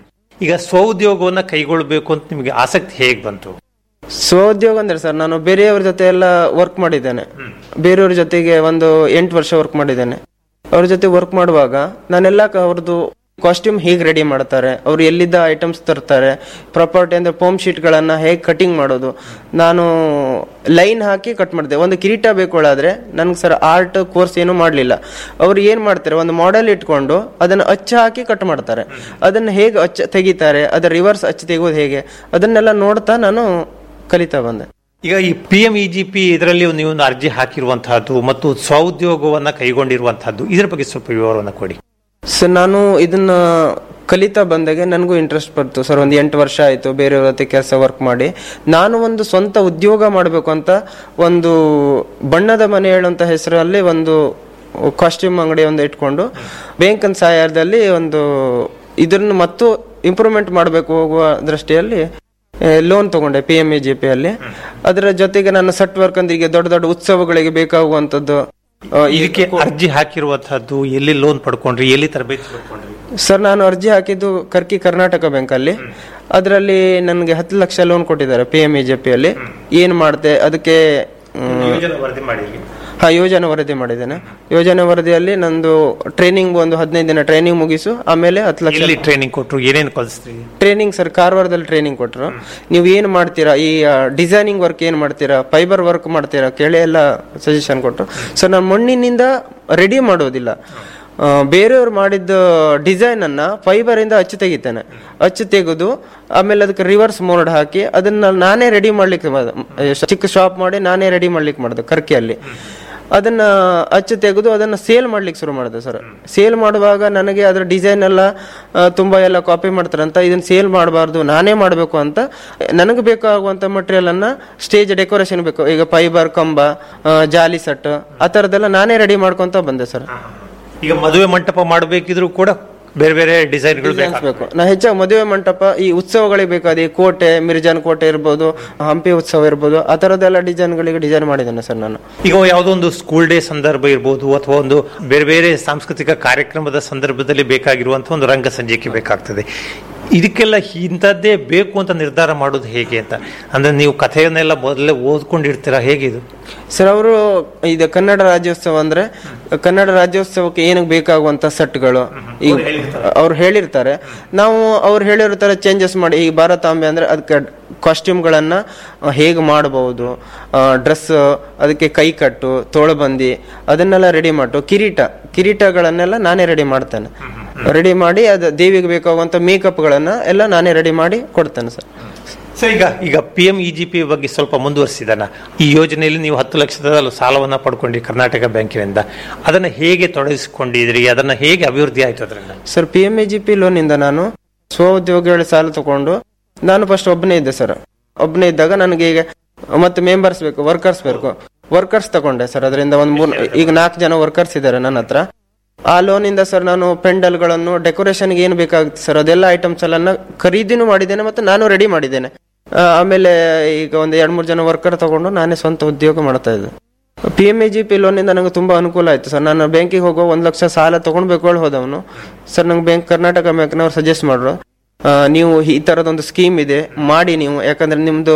ಈಗ ಸ್ವಉದ್ಯೋಗವನ್ನ ಕೈಗೊಳ್ಳಬೇಕು ಅಂತ ನಿಮಗೆ ಆಸಕ್ತಿ ಹೇಗೆ ಬಂತು ಸ್ವೋದ್ಯೋಗ ಅಂದ್ರೆ ಸರ್ ನಾನು ಬೇರೆಯವ್ರ ಜೊತೆ ಎಲ್ಲ ವರ್ಕ್ ಮಾಡಿದ್ದೇನೆ ಬೇರೆಯವ್ರ ಜೊತೆಗೆ ಒಂದು ಎಂಟು ವರ್ಷ ವರ್ಕ್ ಮಾಡಿದ್ದೇನೆ ಅವ್ರ ಜೊತೆ ವರ್ಕ್ ಮಾಡುವಾಗ ನಾನೆಲ್ಲ ಕ- ಅವ್ರದ್ದು ಕಾಸ್ಟ್ಯೂಮ್ ಹೇಗೆ ರೆಡಿ ಮಾಡ್ತಾರೆ ಅವ್ರು ಎಲ್ಲಿದ್ದ ಐಟಮ್ಸ್ ತರ್ತಾರೆ ಪ್ರಾಪರ್ಟಿ ಅಂದ್ರೆ ಪೋಮ್ ಶೀಟ್ಗಳನ್ನ ಹೇಗೆ ಕಟಿಂಗ್ ಮಾಡೋದು ನಾನು ಲೈನ್ ಹಾಕಿ ಕಟ್ ಮಾಡಿದೆ ಒಂದು ಕಿರೀಟ ಬೇಕಾದ್ರೆ ನನ್ಗೆ ಸರ್ ಆರ್ಟ್ ಕೋರ್ಸ್ ಏನು ಮಾಡಲಿಲ್ಲ ಅವ್ರು ಏನು ಮಾಡ್ತಾರೆ ಒಂದು ಮಾಡೆಲ್ ಇಟ್ಕೊಂಡು ಅದನ್ನು ಅಚ್ಚ ಹಾಕಿ ಕಟ್ ಮಾಡ್ತಾರೆ ಅದನ್ನು ಹೇಗೆ ಅಚ್ಚ ತೆಗಿತಾರೆ ಅದರ ರಿವರ್ಸ್ ಅಚ್ಚ ತೆಗೋದು ಹೇಗೆ ಅದನ್ನೆಲ್ಲ ನೋಡ್ತಾ ನಾನು ಕಲಿತಾ ಬಂದೆ ಈಗ ಈ P M E G P ಇದರಲ್ಲಿ ನೀವು ಒಂದು ಅರ್ಜಿ ಹಾಕಿರುವಂತಹದ್ದು ಮತ್ತು ಸ್ವಉದ್ಯೋಗವನ್ನ ಕೈಗೊಂಡಿರುವಂತಹದ್ದು ಇದರ ಬಗ್ಗೆ ಸ್ವಲ್ಪ ವಿವರವನ್ನು ಕೊಡಿ ಸರ್ ನಾನು ಇದನ್ನ ಕಲಿತಾ ಬಂದಾಗೆ ನನಗೂ ಇಂಟ್ರೆಸ್ಟ್ ಬಂತು ಸರ್ ಒಂದು ಎಂಟು ವರ್ಷ ಆಯಿತು ಬೇರೆಯವ್ರ ಜೊತೆ ಕೆಲಸ ವರ್ಕ್ ಮಾಡಿ ನಾನು ಒಂದು ಸ್ವಂತ ಉದ್ಯೋಗ ಮಾಡಬೇಕು ಅಂತ ಒಂದು ಬಣ್ಣದ ಮನೆ ಹೇಳುವಂತ ಹೆಸರಲ್ಲಿ ಒಂದು ಕಾಸ್ಟ್ಯೂಮ್ ಅಂಗಡಿ ಒಂದು ಇಟ್ಕೊಂಡು ಬ್ಯಾಂಕನ್ ಸಹಾಯದಲ್ಲಿ ಒಂದು ಇದನ್ನು ಮತ್ತು ಇಂಪ್ರೂವ್ಮೆಂಟ್ ಮಾಡಬೇಕು ಹೋಗುವ ದೃಷ್ಟಿಯಲ್ಲಿ ಲೋನ್ ತಗೊಂಡೆ P M A G P ಅಲ್ಲಿ ಅದರ ಜೊತೆಗೆ ನನ್ನ ಸಟ್ ವರ್ಕ್ ಅಂದ್ರೆ ಈಗ ದೊಡ್ಡ ದೊಡ್ಡ ಉತ್ಸವಗಳಿಗೆ ಬೇಕಾಗುವಂತದ್ದು ಆ, ಇದಕ್ಕೆ ಅರ್ಜಿ ಹಾಕಿರುವಂತಹದ್ದು ಎಲ್ಲಿ ಲೋನ್ ಪಡ್ಕೊಂಡ್ರಿ ಎಲ್ಲಿ ತರಬೇತಿ ಪಡ್ಕೊಂಡ್ರಿ ಸರ್ ನಾನು ಅರ್ಜಿ ಹಾಕಿದ್ದು ಕರ್ಕಿ ಕರ್ನಾಟಕ ಬ್ಯಾಂಕ್ ಅಲ್ಲಿ ಅದರಲ್ಲಿ ನನಗೆ ಹತ್ತು ಲಕ್ಷ ಲೋನ್ ಕೊಟ್ಟಿದ್ದಾರೆ P M E J P ಅಲ್ಲಿ ಏನ್ ಮಾಡ್ದೆ ಅದಕ್ಕೆ ಮ್, ಯೋಜನೆ ವರದಿ ಮಾಡಿರಿ ಹಾ ಯೋಜನೆ ವರದಿ ಮಾಡಿದ್ದೇನೆ ಯೋಜನೆ ವರದಿಯಲ್ಲಿ ನಂದು ಟ್ರೈನಿಂಗ್ ಒಂದು ಹದಿನೈದು ದಿನ ಟ್ರೈನಿಂಗ್ ಮುಗಿಸು ಆಮೇಲೆ ಹತ್ತು ಲಕ್ಷ ಎಲ್ಲಿ ಟ್ರೈನಿಂಗ್ ಕೊಟ್ರು ಏನೇನು ಕಲಿಸ್ತೀರಿ ಟ್ರೈನಿಂಗ್ ಸರ್ ಕಾರವಾರದಲ್ಲಿ ಟ್ರೈನಿಂಗ್ ಕೊಟ್ಟರು ನೀವು ಏನು ಮಾಡ್ತೀರಾ ಈ ಡಿಸೈನಿಂಗ್ ವರ್ಕ್ ಏನು ಮಾಡ್ತೀರಾ ಫೈಬರ್ ವರ್ಕ್ ಮಾಡ್ತೀರಾ ಕೇಳಿ ಎಲ್ಲ ಸಜೆಷನ್ ಕೊಟ್ಟರು ಸೊ ನಾನು ಮಣ್ಣಿನಿಂದ ರೆಡಿ ಮಾಡೋದಿಲ್ಲ ಆ, ಬೇರೆಯವ್ರು ಮಾಡಿದ ಡಿಸೈನ್ ಅನ್ನ ಫೈಬರ್ ಇಂದ ಅಚ್ಚು ತೆಗಿತೇನೆ ಅಚ್ಚು ತೆಗೆದು ಆಮೇಲೆ ಅದಕ್ಕೆ ರಿವರ್ಸ್ ಮೋಲ್ಡ್ ಹಾಕಿ ಅದನ್ನ ನಾನೇ ರೆಡಿ ಮಾಡ್ಲಿಕ್ಕೆ ಮಾಡ್- ಚಿಕ್ಕ ಶಾಪ್ ಮಾಡಿ ನಾನೇ ರೆಡಿ ಮಾಡ್ಲಿಕ್ಕೆ ಮಾಡಿದೆ ಕರ್ಕಿಯಲ್ಲಿ ಅದನ್ನ ಅಚ್ಚು ತೆಗೆದು ಅದನ್ನ ಸೇಲ್ ಮಾಡ್ಲಿಕ್ಕೆ ಶುರು ಮಾಡಿದೆ ಸರ್ ಸೇಲ್ ಮಾಡುವಾಗ ನನಗೆ ಅದರ ಡಿಸೈನ್ ಎಲ್ಲ ಆ, ತುಂಬಾ ಎಲ್ಲ ಕಾಪಿ ಮಾಡ್ತಾರಂತ ಇದನ್ನ ಸೇಲ್ ಮಾಡಬಾರ್ದು ನಾನೇ ಮಾಡಬೇಕು ಅಂತ ನನಗೆ ಬೇಕಾಗುವಂತ ಮಟೀರಿಯಲ್ ಅನ್ನ ಸ್ಟೇಜ್ ಡೆಕೋರೇಷನ್ ಬೇಕು ಈಗ ಫೈಬರ್ ಕಂಬ ಆ, ಜಾಲಿ ಸೆಟ್ ಆ ತರದೆಲ್ಲ ನಾನೇ ರೆಡಿ ಮಾಡ್ಕೊಂತ ಬಂದೆ ಸರ್ ಈಗ ಮದುವೆ ಮಂಟಪ ಮಾಡಬೇಕಿದ್ರು ಕೂಡ ಬೇರೆ ಬೇರೆ ಡಿಸೈನ್ಗಳು ಬೇಕು ನಾ ಹೆಚ್ಚಾಗಿ ಮದುವೆ ಮಂಟಪ ಈ ಉತ್ಸವಗಳಿಗೆ ಬೇಕಾದ ಈ ಕೋಟೆ ಮಿರ್ಜಾನ್ ಕೋಟೆ ಇರ್ಬೋದು ಹಂಪಿ ಉತ್ಸವ ಇರ್ಬೋದು ಆ ತರದೆಲ್ಲ ಡಿಸೈನ್ಗಳಿಗೆ ಡಿಸೈನ್ ಮಾಡಿದ್ದೇನೆ ಸರ್ ನಾನು ಈಗ ಯಾವುದೋ ಒಂದು ಸ್ಕೂಲ್ ಡೇ ಸಂದರ್ಭ ಇರ್ಬೋದು ಅಥವಾ ಒಂದು ಬೇರೆ ಬೇರೆ ಸಾಂಸ್ಕೃತಿಕ ಕಾರ್ಯಕ್ರಮದ ಸಂದರ್ಭದಲ್ಲಿ ಬೇಕಾಗಿರುವಂತಹ ಒಂದು ರಂಗ ಸಂಜೆಗೆ ಬೇಕಾಗ್ತದೆ ಇದಕ್ಕೆಲ್ಲ ಇಂಥದ್ದೇ ಬೇಕು ಅಂತ ನಿರ್ಧಾರ ಮಾಡೋದು ಹೇಗೆ ಅಂತ ಅಂದ್ರೆ ನೀವು ಕಥೆಯನ್ನೆಲ್ಲ ಮೊದಲೇ ಓದ್ಕೊಂಡಿರ್ತೀರಾ ಹೇಗೆ ಇದು ಸರ್ ಅವರು ಇದು ಕನ್ನಡ ರಾಜ್ಯೋತ್ಸವ ಅಂದ್ರೆ ಕನ್ನಡ ರಾಜ್ಯೋತ್ಸವಕ್ಕೆ ಏನಕ್ಕೆ ಬೇಕಾಗುವಂತ ಸೆಟ್ಗಳು ಈಗ ಅವ್ರು ಹೇಳಿರ್ತಾರೆ ನಾವು ಅವ್ರು ಹೇಳಿರ್ತಾರೆ ಚೇಂಜಸ್ ಮಾಡಿ ಈ ಭಾರತಾಂಬೆ ಅಂದ್ರೆ ಅದಕ್ಕೆ ಕಾಸ್ಟ್ಯೂಮ್ಗಳನ್ನ ಹೇಗೆ ಮಾಡಬಹುದು ಡ್ರೆಸ್ ಅದಕ್ಕೆ ಕೈ ಕಟ್ಟು ತೋಳುಬಂದಿ ಅದನ್ನೆಲ್ಲ ರೆಡಿ ಮಾಡು ಕಿರೀಟ ಕಿರೀಟಗಳನ್ನೆಲ್ಲ ನಾನೇ ರೆಡಿ ಮಾಡ್ತೇನೆ ರೆಡಿ ಮಾಡಿ ಅದು ದೇವಿಗೆ ಬೇಕಾಗುವಂತ ಮೇಕಪ್ಗಳನ್ನ ಎಲ್ಲ ನಾನೇ ರೆಡಿ ಮಾಡಿ ಕೊಡ್ತೇನೆ ಸರ್ ಸೊ ಈಗ ಈಗ P M E G P ಬಗ್ಗೆ ಸ್ವಲ್ಪ ಮುಂದುವರಿಸಿದಾನ ಈ ಯೋಜನೆಯಲ್ಲಿ ನೀವು ಹತ್ತು ಲಕ್ಷದ ಸಾಲವನ್ನ ಪಡ್ಕೊಂಡ್ರಿ ಕರ್ನಾಟಕ ಬ್ಯಾಂಕಿನಿಂದ ಅದನ್ನ ಹೇಗೆ ತೊಡಗಿಸಿಕೊಂಡಿದ್ರಿ ಅದನ್ನ ಹೇಗೆ ಅಭಿವೃದ್ಧಿ ಆಯ್ತು ಅದರಿಂದ sir P M A G P loan ಇಂದ ನಾನು ಸ್ವಉದ್ಯೋಗಿಗಳ ಸಾಲ ತಗೊಂಡು ನಾನು ಫಸ್ಟ್ ಒಬ್ಬನೇ ಇದ್ದೆ ಸರ್ ಒಬ್ಬನೇ ಇದ್ದಾಗ ನನಗೆ ಈಗ ಮತ್ತೆ ಮೆಂಬರ್ಸ್ ಬೇಕು ವರ್ಕರ್ಸ್ ಬೇಕು ವರ್ಕರ್ಸ್ ತಗೊಂಡೆ ಸರ್ ಅದರಿಂದ ಒಂದು ಮೂರ್ ಈಗ ನಾಲ್ಕು ಜನ ವರ್ಕರ್ಸ್ ಇದ್ದಾರೆ ನನ್ನ ಹತ್ರ ಆ ಲೋನ್ ಇಂದ ಸರ್ ನಾನು ಪೆಂಡಲ್ಗಳನ್ನು ಡೆಕೋರೇಷನ್ಗೆ ಏನು ಬೇಕಾಗುತ್ತೆ ಸರ್ ಅದೆಲ್ಲ ಐಟಮ್ಸ್ ಎಲ್ಲ ಖರೀದಿನೂ ಮಾಡಿದ್ದೇನೆ ಮತ್ತೆ ನಾನು ರೆಡಿ ಮಾಡಿದ್ದೇನೆ ಆ, ಆಮೇಲೆ ಈಗ ಒಂದು ಎರಡ್ ಮೂರು ಜನ ವರ್ಕರ್ ತಗೊಂಡು ನಾನೇ ಸ್ವಂತ ಉದ್ಯೋಗ ಮಾಡ್ತಾ ಇದ್ದೆ P M A G P loan ಇಂದ ನನಗೆ ತುಂಬಾ ಅನುಕೂಲ ಆಯ್ತು ಸರ್ ನಾನು ಬ್ಯಾಂಕಿಗೆ ಹೋಗೋ ಒಂದ್ ಲಕ್ಷ ಸಾಲ ತಗೊಂಡ್ಬೇಕು ಹೇಳಿ ಹೋದವನು ಸರ್ ನಂಗೆ ಬ್ಯಾಂಕ್ ಕರ್ನಾಟಕ ಬ್ಯಾಂಕ್ನವ್ರು ಸಜೆಸ್ಟ್ ಮಾಡ್ರು ಆ, ನೀವು ಈ ತರದೊಂದು ಸ್ಕೀಮ್ ಇದೆ ಮಾಡಿ ನೀವು ಯಾಕಂದ್ರೆ ನಿಮ್ದು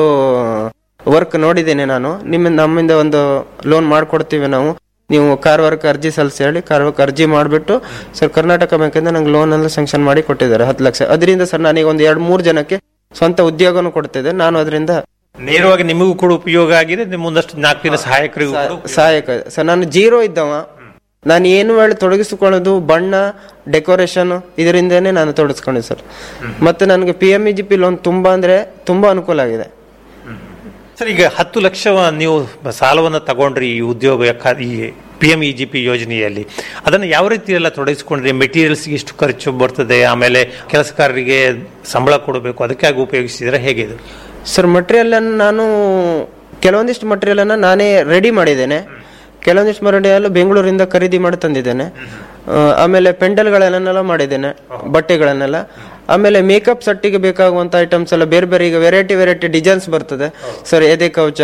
ವರ್ಕ್ ನೋಡಿದ್ದೇನೆ ನಾನು ನಿಮ್ಮ ನಮ್ಮಿಂದ ಒಂದು ಲೋನ್ ಮಾಡ್ಕೊಡ್ತೀವಿ ನಾವು ನೀವು ಕಾರವಾರಕ್ಕೆ ಅರ್ಜಿ ಸಲ್ಲಿಸಿ ಹೇಳಿ ಕಾರವಾರಕ್ಕೆ ಅರ್ಜಿ ಮಾಡಿಬಿಟ್ಟು ಸರ್ ಕರ್ನಾಟಕ ಬ್ಯಾಂಕಿಂದ ನಂಗೆ ಲೋನ್ ಎಲ್ಲ ಸ್ಯಾಂಕ್ಷನ್ ಮಾಡಿ ಕೊಟ್ಟಿದ್ದಾರೆ ಹತ್ತು ಲಕ್ಷ ಅದರಿಂದ ಸರ್ ನಾನೀಗ ಒಂದು ಎರಡು ಮೂರು ಜನಕ್ಕೆ ಸ್ವಂತ ಉದ್ಯೋಗನೂ ಕೊಡ್ತಿದ್ದೆ ನಾನು ಅದರಿಂದ ನೇರವಾಗಿ ನಿಮಗೂ ಕೂಡ ಉಪಯೋಗ ಆಗಿದೆ ನಿಮ್ಮ ಮುಂದಷ್ಟು ನಾಲ್ಕು ದಿನ ಸಹಾಯಕರಿಗೂ ಕೂಡ ಸಹಾಯಕ ಇದೆ. ಸರ್ ನಾನು ಜೀರೋ ಇದ್ದವ ನಾನು ಏನು ವೇಳೆ ತೊಡಗಿಸಿಕೊಳ್ಳೋದು ಬಣ್ಣ ಡೆಕೋರೇಷನ್ ಇದರಿಂದನೇ ನಾನು ತೊಡಗಿಸ್ಕೊಂಡಿದ್ದೆ ಸರ್ ಮತ್ತೆ ನನಗೆ P M E G P loan ತುಂಬಾ ಅಂದ್ರೆ ತುಂಬಾ ಅನುಕೂಲ ಆಗಿದೆ ಸರ್ ಈಗ ಹತ್ತು ಲಕ್ಷ ನೀವು ಸಾಲವನ್ನು ತಗೊಂಡ್ರಿ ಈ ಉದ್ಯೋಗ ಖ- ಈ P M E G P ಯೋಜನೆಯಲ್ಲಿ ಅದನ್ನು ಯಾವ ರೀತಿ ಎಲ್ಲ ತೊಡಗಿಸ್ಕೊಂಡ್ರಿ ಮೆಟೀರಿಯಲ್ಸ್ಗೆ ಇಷ್ಟು ಖರ್ಚು ಬರ್ತದೆ ಆಮೇಲೆ ಕೆಲಸಗಾರರಿಗೆ ಸಂಬಳ ಕೊಡಬೇಕು ಅದಕ್ಕಾಗಿ ಉಪಯೋಗಿಸಿದ್ರೆ ಹೇಗೆ ಇದು ಸರ್ ಮಟೀರಿಯಲ್ ಅನ್ನು ನಾನು ಕೆಲವೊಂದಿಷ್ಟು ಮಟೀರಿಯಲ್ ಅನ್ನ ನಾನೇ ರೆಡಿ ಮಾಡಿದ್ದೇನೆ ಕೆಲವೊಂದಿಷ್ಟು ಮಟೀರಿಯಲ್ ಬೆಂಗಳೂರಿಂದ ಖರೀದಿ ಮಾಡಿ ತಂದಿದ್ದೇನೆ ಆ, ಆಮೇಲೆ ಪೆಂಡಲ್ಗಳನ್ನೆಲ್ಲ ಮಾಡಿದ್ದೇನೆ ಬಟ್ಟೆಗಳನ್ನೆಲ್ಲ ಆಮೇಲೆ ಮೇಕಪ್ ಸೆಟ್ಟಿಗೆ ಬೇಕಾಗುವಂತ ಐಟಮ್ಸ್ ಎಲ್ಲ ಬೇರೆ ಬೇರೆ ಈಗ ವೆರೈಟಿ ವೆರೈಟಿ ಡಿಸೈನ್ಸ್ ಬರ್ತದೆ ಸರ್ ಎದೆ ಕವಚ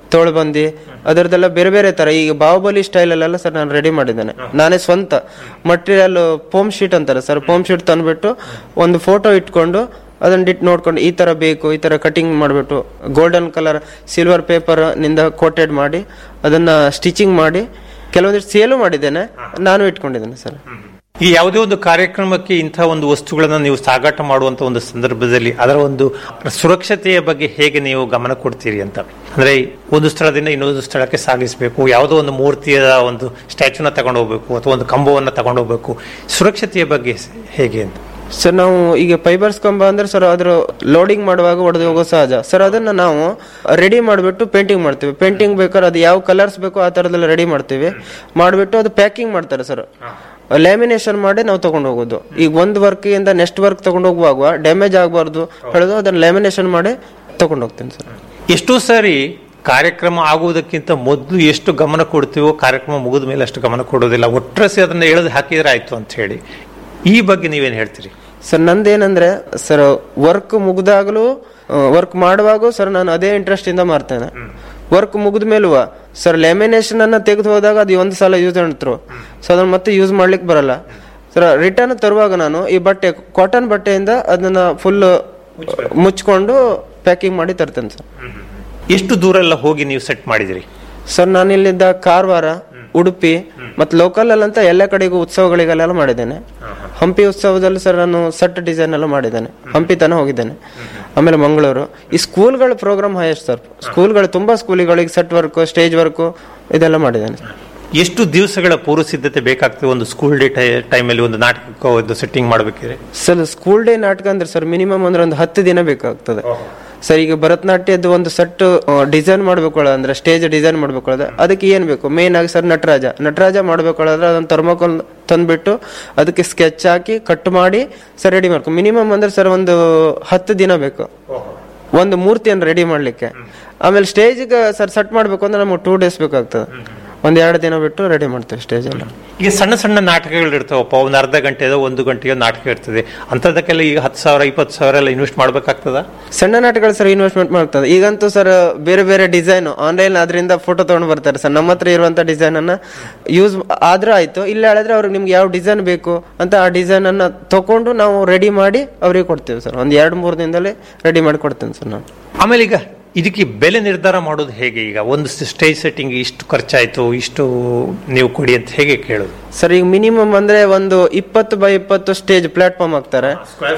ತೋಳ್ಬಂದಿ ಅದರದೆಲ್ಲ ಬೇರೆ ಬೇರೆ ತರ ಈಗ ಬಾಹುಬಲಿ ಸ್ಟೈಲ್ ಅಲ್ಲೆಲ್ಲ ಸರ್ ನಾನು ರೆಡಿ ಮಾಡಿದ್ದೇನೆ ನಾನೇ ಸ್ವಂತ ಮಟೀರಿಯಲ್ ಪೋಮ್ ಶೀಟ್ ಅಂತಾರೆ ಸರ್ ಪೋಮ್ ಶೀಟ್ ತಂದ್ಬಿಟ್ಟು ಒಂದು ಫೋಟೋ ಇಟ್ಕೊಂಡು ಅದನ್ನ ಡಿಟ್ ನೋಡ್ಕೊಂಡು ಈ ತರ ಬೇಕು ಈ ತರ ಕಟಿಂಗ್ ಮಾಡಿಬಿಟ್ಟು ಗೋಲ್ಡನ್ ಕಲರ್ ಸಿಲ್ವರ್ ಪೇಪರ್ ನಿಂದ ಕೋಟೆಡ್ ಮಾಡಿ ಅದನ್ನ ಸ್ಟಿಚಿಂಗ್ ಮಾಡಿ ಕೆಲವೊಂದಿಷ್ಟು ಸೇಲು ಮಾಡಿದ್ದೇನೆ ನಾನು ಇಟ್ಕೊಂಡಿದ್ದೇನೆ ಸರ್ ಈ ಯಾವುದೇ ಒಂದು ಕಾರ್ಯಕ್ರಮಕ್ಕೆ ಇಂತಹ ಒಂದು ವಸ್ತುಗಳನ್ನ ನೀವು ಸಾಗಾಟ ಮಾಡುವಂತ ಒಂದು ಸಂದರ್ಭದಲ್ಲಿ ಅದರ ಒಂದು ಸುರಕ್ಷತೆಯ ಬಗ್ಗೆ ಹೇಗೆ ನೀವು ಗಮನ ಕೊಡ್ತೀರಿ ಅಂತ ಅಂದ್ರೆ ಒಂದು ಸ್ಥಳದಿಂದ ಇನ್ನೊಂದು ಸ್ಥಳಕ್ಕೆ ಸಾಗಿಸಬೇಕು ಯಾವುದೋ ಒಂದು ಮೂರ್ತಿಯ ಒಂದು ಸ್ಟ್ಯಾಚ್ಯೂನ ತಗೊಂಡು ಹೋಗ್ಬೇಕು ಅಥವಾ ಒಂದು ಕಂಬವನ್ನ ತಗೊಂಡು ಹೋಗ್ಬೇಕು ಸುರಕ್ಷತೆಯ ಬಗ್ಗೆ ಹೇಗೆ ಅಂತ ಸರ್ ನಾವು ಈಗ ಫೈಬರ್ಸ್ ಕಂಬ ಅಂದ್ರೆ ಸರ್ ಅದ್ರ ಲೋಡಿಂಗ್ ಮಾಡುವಾಗ ಒಡೆದು ಹೋಗೋ ಸಹಜ ಸರ್ ಅದನ್ನ ನಾವು ರೆಡಿ ಮಾಡಿಬಿಟ್ಟು ಪೇಂಟಿಂಗ್ ಮಾಡ್ತೀವಿ ಪೇಂಟಿಂಗ್ ಬೇಕಾದ್ರೆ ಅದು ಯಾವ ಕಲರ್ಸ್ ಬೇಕೋ ಆ ತರದೆಲ್ಲ ರೆಡಿ ಮಾಡ್ತೀವಿ ಮಾಡಿಬಿಟ್ಟು ಅದು ಪ್ಯಾಕಿಂಗ್ ಮಾಡ್ತಾರೆ ಸರ್ ಲ್ಯಾಮಿನೇಷನ್ ಮಾಡಿ ನಾವು ತಗೊಂಡು ಹೋಗೋದು ಈಗ ಒಂದು ವರ್ಕ್ ಇಂದ ನೆಕ್ಸ್ಟ್ ವರ್ಕ್ ತಗೊಂಡು ಹೋಗುವಾಗ ಡ್ಯಾಮೇಜ್ ಆಗಬಾರ್ದು ಹೇಳೋದು ಅದನ್ನ ಲ್ಯಾಮಿನೇಷನ್ ಮಾಡಿ ತಗೊಂಡು ಹೋಗ್ತೀನಿ ಸರ್ ಎಷ್ಟೋ ಸಾರಿ ಕಾರ್ಯಕ್ರಮ ಆಗುವುದಕ್ಕಿಂತ ಮೊದಲು ಎಷ್ಟು ಗಮನ ಕೊಡ್ತೀವೋ ಕಾರ್ಯಕ್ರಮ ಮುಗಿದ ಮೇಲೆ ಅಷ್ಟು ಗಮನ ಕೊಡೋದಿಲ್ಲ ಒಟ್ಟರಸಿ ಅದನ್ನ ಎಳೆದು ಹಾಕಿದ್ರೆ ಆಯ್ತು ಅಂತ ಹೇಳಿ ಈ ಬಗ್ಗೆ ನೀವೇನ್ ಹೇಳ್ತೀರಿ ಸರ್ ನಂದೇನಂದ್ರೆ ಸರ್ ವರ್ಕ್ ಮುಗ್ದಾಗಲೂ ವರ್ಕ್ ಮಾಡುವಾಗ ಸರ್ ನಾನು ಅದೇ ಇಂಟ್ರೆಸ್ಟ್ ಇಂದ ಮಾಡ್ತೇನೆ ವರ್ಕ್ ಮುಗಿದ ಮೇಲೂ ಸರ್ ಲ್ಯಾಮಿನೇಷನ್ ಅನ್ನ ತೆಗೆದು ಹೋದಾಗ ಅದು ಒಂದು ಸಲ ಯೂಸ್ ಮಾಡ್ತರು ಸೊ ಅದನ್ನ ಮತ್ತೆ ಯೂಸ್ ಮಾಡ್ಲಿಕ್ಕೆ ಬರಲ್ಲ ಸರ್ ರಿಟರ್ನ್ ತರುವಾಗ ನಾನು ಈ ಬಟ್ಟೆ ಕಾಟನ್ ಬಟ್ಟೆಯಿಂದ ಅದನ್ನ ಫುಲ್ ಮುಚ್ಕೊಂಡು ಪ್ಯಾಕಿಂಗ್ ಮಾಡಿ ತರ್ತೇನೆ ಸರ್ ಎಷ್ಟು ದೂರ ಎಲ್ಲ ಹೋಗಿ ನೀವು ಸೆಟ್ ಮಾಡಿದಿರಿ ಸರ್ ನಾನು ಇಲ್ಲಿದ್ದ ಕಾರವಾರ ಉಡುಪಿ ಮತ್ತು ಲೋಕಲ್ ಅಲ್ಲಂತ ಎಲ್ಲ ಕಡೆಗೂ ಉತ್ಸವಗಳಿಗೆಲ್ಲ ಮಾಡಿದ್ದೇನೆ ಹಂಪಿ ಉತ್ಸವದಲ್ಲಿ ಸರ್ ನಾನು ಸಟ್ ಡಿಸೈನ್ ಎಲ್ಲ ಮಾಡಿದ್ದೇನೆ ಹಂಪಿ ತನ ಹೋಗಿದ್ದೇನೆ ಆಮೇಲೆ ಮಂಗಳೂರು ಈ ಸ್ಕೂಲ್ಗಳ ಪ್ರೋಗ್ರಾಮ್ ಹೈಯೆಸ್ಟ್ ಸರ್ ಸ್ಕೂಲ್ಗಳು ತುಂಬಾ ಸ್ಕೂಲಿಗಳಿಗೆ ಸೆಟ್ ವರ್ಕ್ ಸ್ಟೇಜ್ ವರ್ಕ್ ಇದೆಲ್ಲ ಮಾಡಿದ್ದೇನೆ ಎಷ್ಟು ದಿವಸಗಳ ಪೂರ್ವ ಸಿದ್ಧತೆ ಬೇಕಾಗ್ತದೆ ಒಂದು ಸ್ಕೂಲ್ ಡೇ ಟೈಮಲ್ಲಿ ಒಂದು ನಾಟಕಕ್ಕೆ ಒಂದು ಸೆಟ್ಟಿಂಗ್ ಮಾಡಬೇಕಿದ್ರೆ ಸರ್ ಸ್ಕೂಲ್ ಡೇ ನಾಟಕ ಅಂದ್ರೆ ಸರ್ ಮಿನಿಮಮ್ ಅಂದ್ರೆ ಒಂದು ಹತ್ತು ದಿನ ಬೇಕಾಗ್ತದೆ ಸರ್ ಈಗ ಭರತನಾಟ್ಯದ ಒಂದು ಸೆಟ್ ಡಿಸೈನ್ ಮಾಡ್ಬೇಕು ಅಂದ್ರೆ ಸ್ಟೇಜ್ ಡಿಸೈನ್ ಮಾಡ್ಬೇಕು ಅದಕ್ಕೆ ಏನ್ ಬೇಕು ಮೇನ್ ಆಗಿ ಸರ್ ನಟರಾಜ ನಟರಾಜ ಮಾಡ್ಬೇಕು ಅದನ್ನ ಥರ್ಮೋಕೋಲ್ ತಂದ್ಬಿಟ್ಟು ಅದಕ್ಕೆ ಸ್ಕೆಚ್ ಹಾಕಿ ಕಟ್ ಮಾಡಿ ಸರ್ ರೆಡಿ ಮಾಡ್ಕೊ ಮಿನಿಮಮ್ ಅಂದ್ರೆ ಸರ್ ಒಂದು ಹತ್ತು ದಿನ ಬೇಕು ಒಂದು ಮೂರ್ತಿಯನ್ನು ರೆಡಿ ಮಾಡ್ಲಿಕ್ಕೆ ಆಮೇಲೆ ಸ್ಟೇಜ್ಗೆ ಸರ್ ಸೆಟ್ ಮಾಡ್ಬೇಕು ಅಂದ್ರೆ ನಮಗೆ ಟೂ ಡೇಸ್ ಬೇಕಾಗ್ತದೆ ಒಂದ್ ಎರಡು ದಿನ ಬಿಟ್ಟು ರೆಡಿ ಮಾಡ್ತೇವೆ ಸ್ಟೇಜ್ ಎಲ್ಲ ಈಗ ಸಣ್ಣ ಸಣ್ಣ ನಾಟಕಗಳು ಇರ್ತಾವಪ್ಪ ಒಂದು ಅರ್ಧ ಗಂಟೆದ ಒಂದು ಗಂಟೆಯ ನಾಟಕ ಇರ್ತದೆ ಅಂತದಕ್ಕೆಲ್ಲ ಈಗ ಹತ್ತು ಸಾವಿರ ಇಪ್ಪತ್ತು ಸಾವಿರ ಎಲ್ಲ ಇನ್ವೆಸ್ಟ್ ಮಾಡ್ಬೇಕಾಗ್ತದ ಸಣ್ಣ ನಾಟಕಗಳು ಸರ್ ಇನ್ವೆಸ್ಟ್ಮೆಂಟ್ ಮಾಡ್ತದೆ ಈಗಂತೂ ಸರ್ ಬೇರೆ ಬೇರೆ ಡಿಸೈನ್ ಆನ್ಲೈನ್ ಅದರಿಂದ ಫೋಟೋ ತಗೊಂಡು ಬರ್ತಾರೆ ಸರ್ ನಮ್ಮ ಹತ್ರ ಇರುವಂತ ಡಿಸೈನ್ ಅನ್ನ ಯೂಸ್ ಆದ್ರೂ ಆಯ್ತು ಇಲ್ಲ ಹೇಳಿದ್ರೆ ಅವ್ರಿಗೆ ನಿಮ್ಗೆ ಯಾವ ಡಿಸೈನ್ ಬೇಕು ಅಂತ ಆ ಡಿಸೈನ್ ಅನ್ನ ತಕೊಂಡು ನಾವು ರೆಡಿ ಮಾಡಿ ಅವ್ರಿಗೆ ಕೊಡ್ತೇವೆ ಸರ್ ಒಂದ್ ಎರಡು ಮೂರು ದಿನದಲ್ಲಿ ರೆಡಿ ಮಾಡಿ ಕೊಡ್ತೇನೆ ಸರ್ ನಾನು ಆಮೇಲೆ ಈಗ ಇದಕ್ಕೆ ಬೆಲೆ ನಿರ್ಧಾರ ಮಾಡೋದು ಹೇಗೆ ಈಗ ಒಂದು ಸ್ಟೇಜ್ ಸೆಟ್ಟಿಂಗ್ ಇಷ್ಟು ಖರ್ಚಾಯ್ತು ಇಷ್ಟು ನೀವು ಕೊಡಿ ಅಂತ ಹೇಗೆ ಕೇಳೋದು ಸರ್ ಈಗ ಮಿನಿಮಮ್ ಅಂದ್ರೆ ಒಂದು ಇಪ್ಪತ್ತು ಬೈ ಇಪ್ಪತ್ತು ಸ್ಟೇಜ್ ಪ್ಲಾಟ್ಫಾರ್ಮ್ ಹಾಕ್ತಾರೆ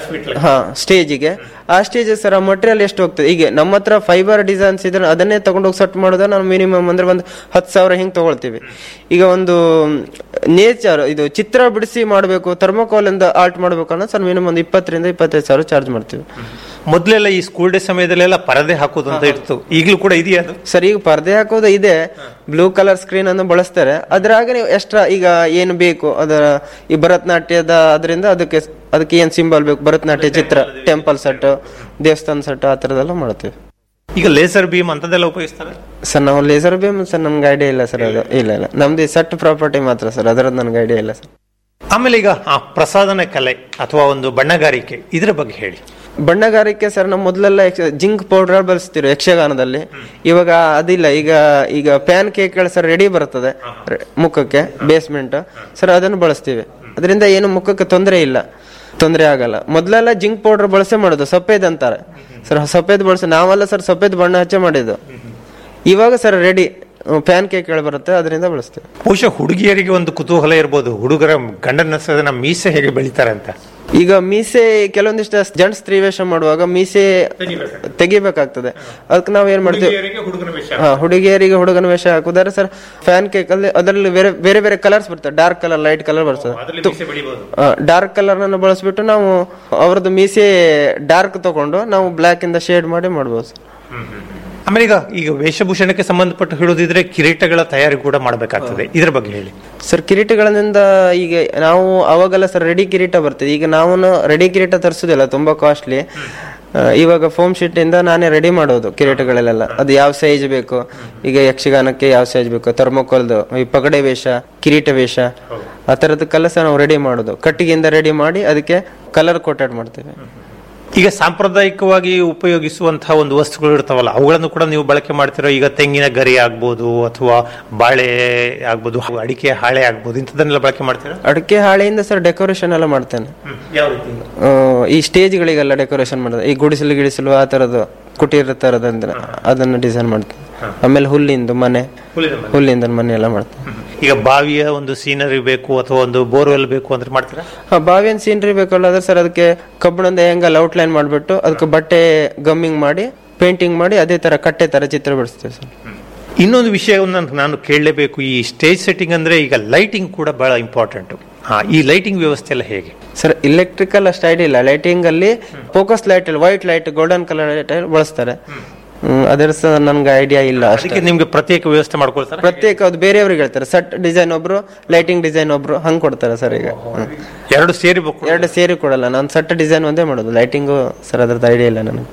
ಹಾ ಸ್ಟೇಜಿಗೆ ಆ ಸ್ಟೇಜ್ ಸರ್ ಆ ಮಟೀರಿಯಲ್ ಎಷ್ಟು ಹೋಗ್ತದೆ ಈಗ ನಮ್ಮ ಹತ್ರ ಫೈಬರ್ ಡಿಸೈನ್ಸ್ ಇದ್ರೆ ಅದನ್ನೇ ತಗೊಂಡೋಗಿ ಸೆಟ್ ಮಾಡೋದ ನಾವು ಮಿನಿಮಮ್ ಅಂದ್ರೆ ಒಂದು ಹತ್ತು ಸಾವಿರ ಹಿಂಗೆ ತಗೊಳ್ತೀವಿ ಈಗ ಒಂದು ನೇಚರ್ ಇದು ಚಿತ್ರ ಬಿಡಿಸಿ ಮಾಡಬೇಕು ಥರ್ಮೋಕಾಲ್ ಇಂದ ಆರ್ಟ್ ಮಾಡಬೇಕು ಅನ್ನೋ ಸರ್ ಮಿನಿಮಮ್ ಒಂದು ಇಪ್ಪತ್ತರಿಂದ ಇಪ್ಪತ್ತೈದು ಸಾವಿರ ಚಾರ್ಜ್ ಮಾಡ್ತೀವಿ ಮೊದಲೆಲ್ಲ ಈ ಸ್ಕೂಲ್ ಡೇ ಸಮಯದಲ್ಲೆಲ್ಲ ಪರದೆ ಹಾಕೋದು ಅಂತ ಇತ್ತು ಈಗಲೂ ಕೂಡ ಇದೆಯಾ ಅದು ಸರ್ ಈಗ ಪರ್ದೆ ಹಾಕೋದು ಇದೆ ಬ್ಲೂ ಕಲರ್ ಸ್ಕ್ರೀನ್ ಅನ್ನು ಬಳಸ್ತಾರೆ ಅದ್ರಾಗ ನೀವು ಎಕ್ಸ್ಟ್ರಾ ಈಗ ಏನು ಬೇಕು ಅದರ ಈ ಭರತನಾಟ್ಯದ ಅದರಿಂದ ಅದಕ್ಕೆ ಅದಕ್ಕೆ ಏನ್ ಸಿಂಬಲ್ ಬೇಕು ಭರತನಾಟ್ಯ ಚಿತ್ರ ಟೆಂಪಲ್ ಸೆಟ್ ದೇವಸ್ಥಾನ ಸೆಟ್ ಆ ತರದೆಲ್ಲ ಮಾಡ್ತೀವಿ ಈಗ ಲೇಸರ್ ಬೀಮ್ ಅಂತದೆಲ್ಲ ಉಪಯೋಗಿಸ್ತಾರೆ ಸರ್ ನಾವು ಲೇಸರ್ ಬೇಮ್ ಸರ್ ನಮ್ಗೆ ಐಡಿಯಾ ಇಲ್ಲ ಸರ್ ಅದು ಇಲ್ಲ ಇಲ್ಲ ನಮ್ದು ಸೆಟ್ ಪ್ರಾಪರ್ಟಿ ಮಾತ್ರ ಸರ್ ಅದರದ್ದು ನನಗೆ ಐಡಿಯಾ ಇಲ್ಲ ಸರ್ ಆಮೇಲೆ ಈಗ ಆ ಪ್ರಸಾದನ ಕಲೆ ಅಥವಾ ಒಂದು ಬಣ್ಣಗಾರಿಕೆ ಇದ್ರ ಬಗ್ಗೆ ಹೇಳಿ ಬಣ್ಣಗಾರಿಕೆ ಸರ್ ನಾವು ಮೊದಲೆಲ್ಲ ಜಿಂಕ್ ಪೌಡರ್ ಬಳಸ್ತಿರು ಯಕ್ಷಗಾನದಲ್ಲಿ ಇವಾಗ ಅದಿಲ್ಲ ಈಗ ಈಗ ಪ್ಯಾನ್ ಕೇಕ್ಗಳು ಸರ್ ರೆಡಿ ಬರ್ತದೆ ರೆ- ಮುಖಕ್ಕೆ ಬೇಸ್ಮೆಂಟ್ ಸರ್ ಅದನ್ನು ಬಳಸ್ತೀವಿ ಅದರಿಂದ ಏನು ಮುಖಕ್ಕೆ ತೊಂದರೆ ಇಲ್ಲ ತೊಂದರೆ ಆಗಲ್ಲ ಮೊದಲೆಲ್ಲ ಜಿಂಕ್ ಪೌಡರ್ ಬಳಸೇ ಮಾಡೋದು ಸಫೇದ್ ಅಂತಾರೆ ಸರ್ ಸಫೇದ್ ಬಳಸ ನಾವೆಲ್ಲ ಸರ್ ಸಫೇದ್ ಬಣ್ಣ ಹಚ್ಚೆ ಮಾಡಿದ್ದು ಇವಾಗ ಸರ್ ರೆಡಿ ಪ್ಯಾನ್ ಕೇಕ್ಗಳು ಬರುತ್ತೆ ಅದರಿಂದ ಬಳಸ್ತೀವಿ ಬಹುಶಃ ಹುಡುಗಿಯರಿಗೆ ಒಂದು ಕುತೂಹಲ ಇರ್ಬೋದು ಹುಡುಗರ ಗಂಡನ ಹೆಸರಿನ ಮೀಸೆ ಹೇಗೆ ಬೆಳಿತಾರೆ ಅಂತ ಈಗ ಮೀಸೆ ಕೆಲವೊಂದಿಷ್ಟು ಜಂಟ್ ಸ್ತ್ರೀವೇಷ ಮಾಡುವಾಗ ಮೀಸೆ ತೆಗಿಬೇಕಾಗ್ತದೆ ಅದಕ್ಕೆ ನಾವು ಏನ್ ಮಾಡ್ತೀವಿ ಹಾ ಹುಡುಗಿಯರಿಗೆ ಹುಡುಗನ ವೇಷ ಹಾಕುದಾರೆ ಸರ್ ಫ್ಯಾನ್ ಕೇಕ್ ಅಲ್ಲಿ ಅದರಲ್ಲಿ ಬೇರೆ ಬೇರೆ ಬೇರೆ ಕಲರ್ಸ್ ಬರ್ತದೆ ಡಾರ್ಕ್ ಕಲರ್ ಲೈಟ್ ಕಲರ್ ಬರ್ತದೆ ಡಾರ್ಕ್ ಕಲರ್ ಅನ್ನು ಬಳಸ್ಬಿಟ್ಟು ನಾವು ಅವ್ರದ್ದು ಮೀಸೆ ಡಾರ್ಕ್ ತಗೊಂಡು ನಾವು ಬ್ಲಾಕ್ ಇಂದ ಶೇಡ್ ಮಾಡಿ ಮಾಡ್ಬೋದು ಸರ್ ಆಮೇಲೆ ಈಗ ಈಗ ವೇಷಭೂಷಣಕ್ಕೆ ಸಂಬಂಧಪಟ್ಟು ಹೇಳೋದಿದ್ರೆ ಕಿರೀಟಗಳ ತಯಾರಿ ಕೂಡ ಮಾಡಬೇಕಾಗ್ತದೆ ಇದ್ರ ಬಗ್ಗೆ ಹೇಳಿ ಸರ್ ಕಿರೀಟಗಳಿಂದ ಈಗ ನಾವು ಅವಾಗೆಲ್ಲ ಸರ್ ರೆಡಿ ಕಿರೀಟ ಬರ್ತದೆ ಈಗ ನಾವು ರೆಡಿ ಕಿರೀಟ ತರಿಸೋದಿಲ್ಲ ತುಂಬಾ ಕಾಸ್ಟ್ಲಿ ಇವಾಗ ಫೋಮ್ ಶೀಟ್ ಇಂದ ನಾನೇ ರೆಡಿ ಮಾಡೋದು ಕಿರೀಟಗಳೆಲ್ಲ ಅದು ಯಾವ ಸೈಜ್ ಬೇಕು ಈಗ ಯಕ್ಷಗಾನಕ್ಕೆ ಯಾವ ಸೈಜ್ ಬೇಕು ಥರ್ಮೋಕೋಲ್ದು ಈ ಪಗಡೆ ವೇಷ ಕಿರೀಟ ವೇಷ ಆ ತರದಕ್ಕೆಲ್ಲ ಸಹ ನಾವು ರೆಡಿ ಮಾಡೋದು ಕಟ್ಟಿಗೆಯಿಂದ ರೆಡಿ ಮಾಡಿ ಅದಕ್ಕೆ ಕಲರ್ ಕೋಟೆಡ್ ಮಾಡ್ತೇವೆ ಈಗ ಸಾಂಪ್ರದಾಯಿಕವಾಗಿ ಉಪಯೋಗಿಸುವಂತಹ ಒಂದು ವಸ್ತುಗಳು ಇರ್ತಾವಲ್ಲ ಅವುಗಳನ್ನು ಕೂಡ ನೀವು ಬಳಕೆ ಮಾಡ್ತಿರೋ ಈಗ ತೆಂಗಿನ ಗರಿ ಆಗ್ಬೋದು ಅಥವಾ ಬಾಳೆ ಆಗ್ಬೋದು ಅಡಿಕೆ ಹಾಳೆ ಆಗ್ಬೋದು ಇಂಥದನ್ನೆಲ್ಲ ಬಳಕೆ ಮಾಡ್ತೀರಾ ಅಡಿಕೆ ಹಾಳೆಯಿಂದ ಸರ್ ಡೆಕೋರೇಷನ್ ಎಲ್ಲ ಮಾಡ್ತೇನೆ ಯಾವ ರೀತಿ ಆ, ಈ ಸ್ಟೇಜ್ಗಳಿಗೆಲ್ಲ ಡೆಕೋರೇಷನ್ ಮಾಡೋದು ಈ ಗುಡಿಸಲು ಗಿಡಿಸಲು ಆ ತರದ್ದು ಕುಟೀರ ತರದಂದ್ರೆ ಅದನ್ನ ಡಿಸೈನ್ ಮಾಡ್ತೇನೆ ಆಮೇಲೆ ಹುಲ್ಲಿಂದು ಮನೆ ಹುಲ್ಲಿನ ಮನೆ. ಹುಲ್ಲಿಂದ ಮನೆ ಎಲ್ಲ ಮಾಡ್ತೇನೆ ಈಗ ಬಾವಿಯ ಒಂದು ಸೀನರಿ ಬೇಕು ಅಥವಾ ಒಂದು ಬೋರ್ವೆಲ್ ಬೇಕು ಅಂದ್ರೆ ಮಾಡ್ತೀರಾ ಹಾ ಬಾವಿಯನ್ ಸೀನರಿ ಬೇಕಲ್ಲಾದ್ರೆ ಸರ್ ಅದಕ್ಕೆ ಕಬ್ಬಿಣದ ಹೆಂಗಲ್ಲ ಔಟ್ಲೈನ್ ಮಾಡಿಬಿಟ್ಟು ಅದಕ್ಕೆ ಬಟ್ಟೆ ಗಮ್ಮಿಂಗ್ ಮಾಡಿ ಪೇಂಟಿಂಗ್ ಮಾಡಿ ಅದೇ ತರ ಕಟ್ಟೆ ತರ ಚಿತ್ರ ಬಿಡಿಸ್ತೇವೆ ಸರ್ ಇನ್ನೊಂದು ವಿಷಯವನ್ನು ನಾನು ಕೇಳಲೇಬೇಕು ಈ ಸ್ಟೇಜ್ ಸೆಟ್ಟಿಂಗ್ ಅಂದ್ರೆ ಈಗ ಲೈಟಿಂಗ್ ಕೂಡ ಬಹಳ ಇಂಪಾರ್ಟೆಂಟ್ ಹಾ ಈ ಲೈಟಿಂಗ್ ವ್ಯವಸ್ಥೆ ಎಲ್ಲ ಹೇಗೆ ಸರ್ ಇಲೆಕ್ಟ್ರಿಕಲ್ ಅಷ್ಟು ಐಡಿಯಾ ಇಲ್ಲ ಲೈಟಿಂಗ್ ಅಲ್ಲಿ focus light white light golden colour light ಬಳಸ್ತಾರೆ ಹ್ಮ್, ಅದರ ಸಹ ನನ್ಗೆ ಐಡಿಯಾ ಇಲ್ಲ ಅಷ್ಟೇ ಅದಕ್ಕೆ ನಿಮ್ಗೆ ಪ್ರತ್ಯೇಕ ವ್ಯವಸ್ಥೆ ಮಾಡ್ಕೊಳ್ತಾರೆ ಪ್ರತ್ಯೇಕ ಅದು ಬೇರೆಯವ್ರಿಗೆ ಹೇಳ್ತಾರೆ ಸಟ್ ಡಿಸೈನ್ ಒಬ್ರು ಲೈಟಿಂಗ್ ಡಿಸೈನ್ ಒಬ್ರು ಹಂಗ್ ಕೊಡ್ತಾರೆ ಸರ್ ಈಗ ಹ್ಮ್. ಎರಡು ಸೇರಿ ಎರಡು ಸೇರಿ ಕೊಡಲ್ಲ ನಾನು ಸಟ್ ಡಿಸೈನ್ ಒಂದೇ ಮಾಡೋದು ಲೈಟಿಂಗು ಸರ್ ಅದ್ರದ್ದು ಐಡಿಯಾ ಇಲ್ಲ ನನಗೆ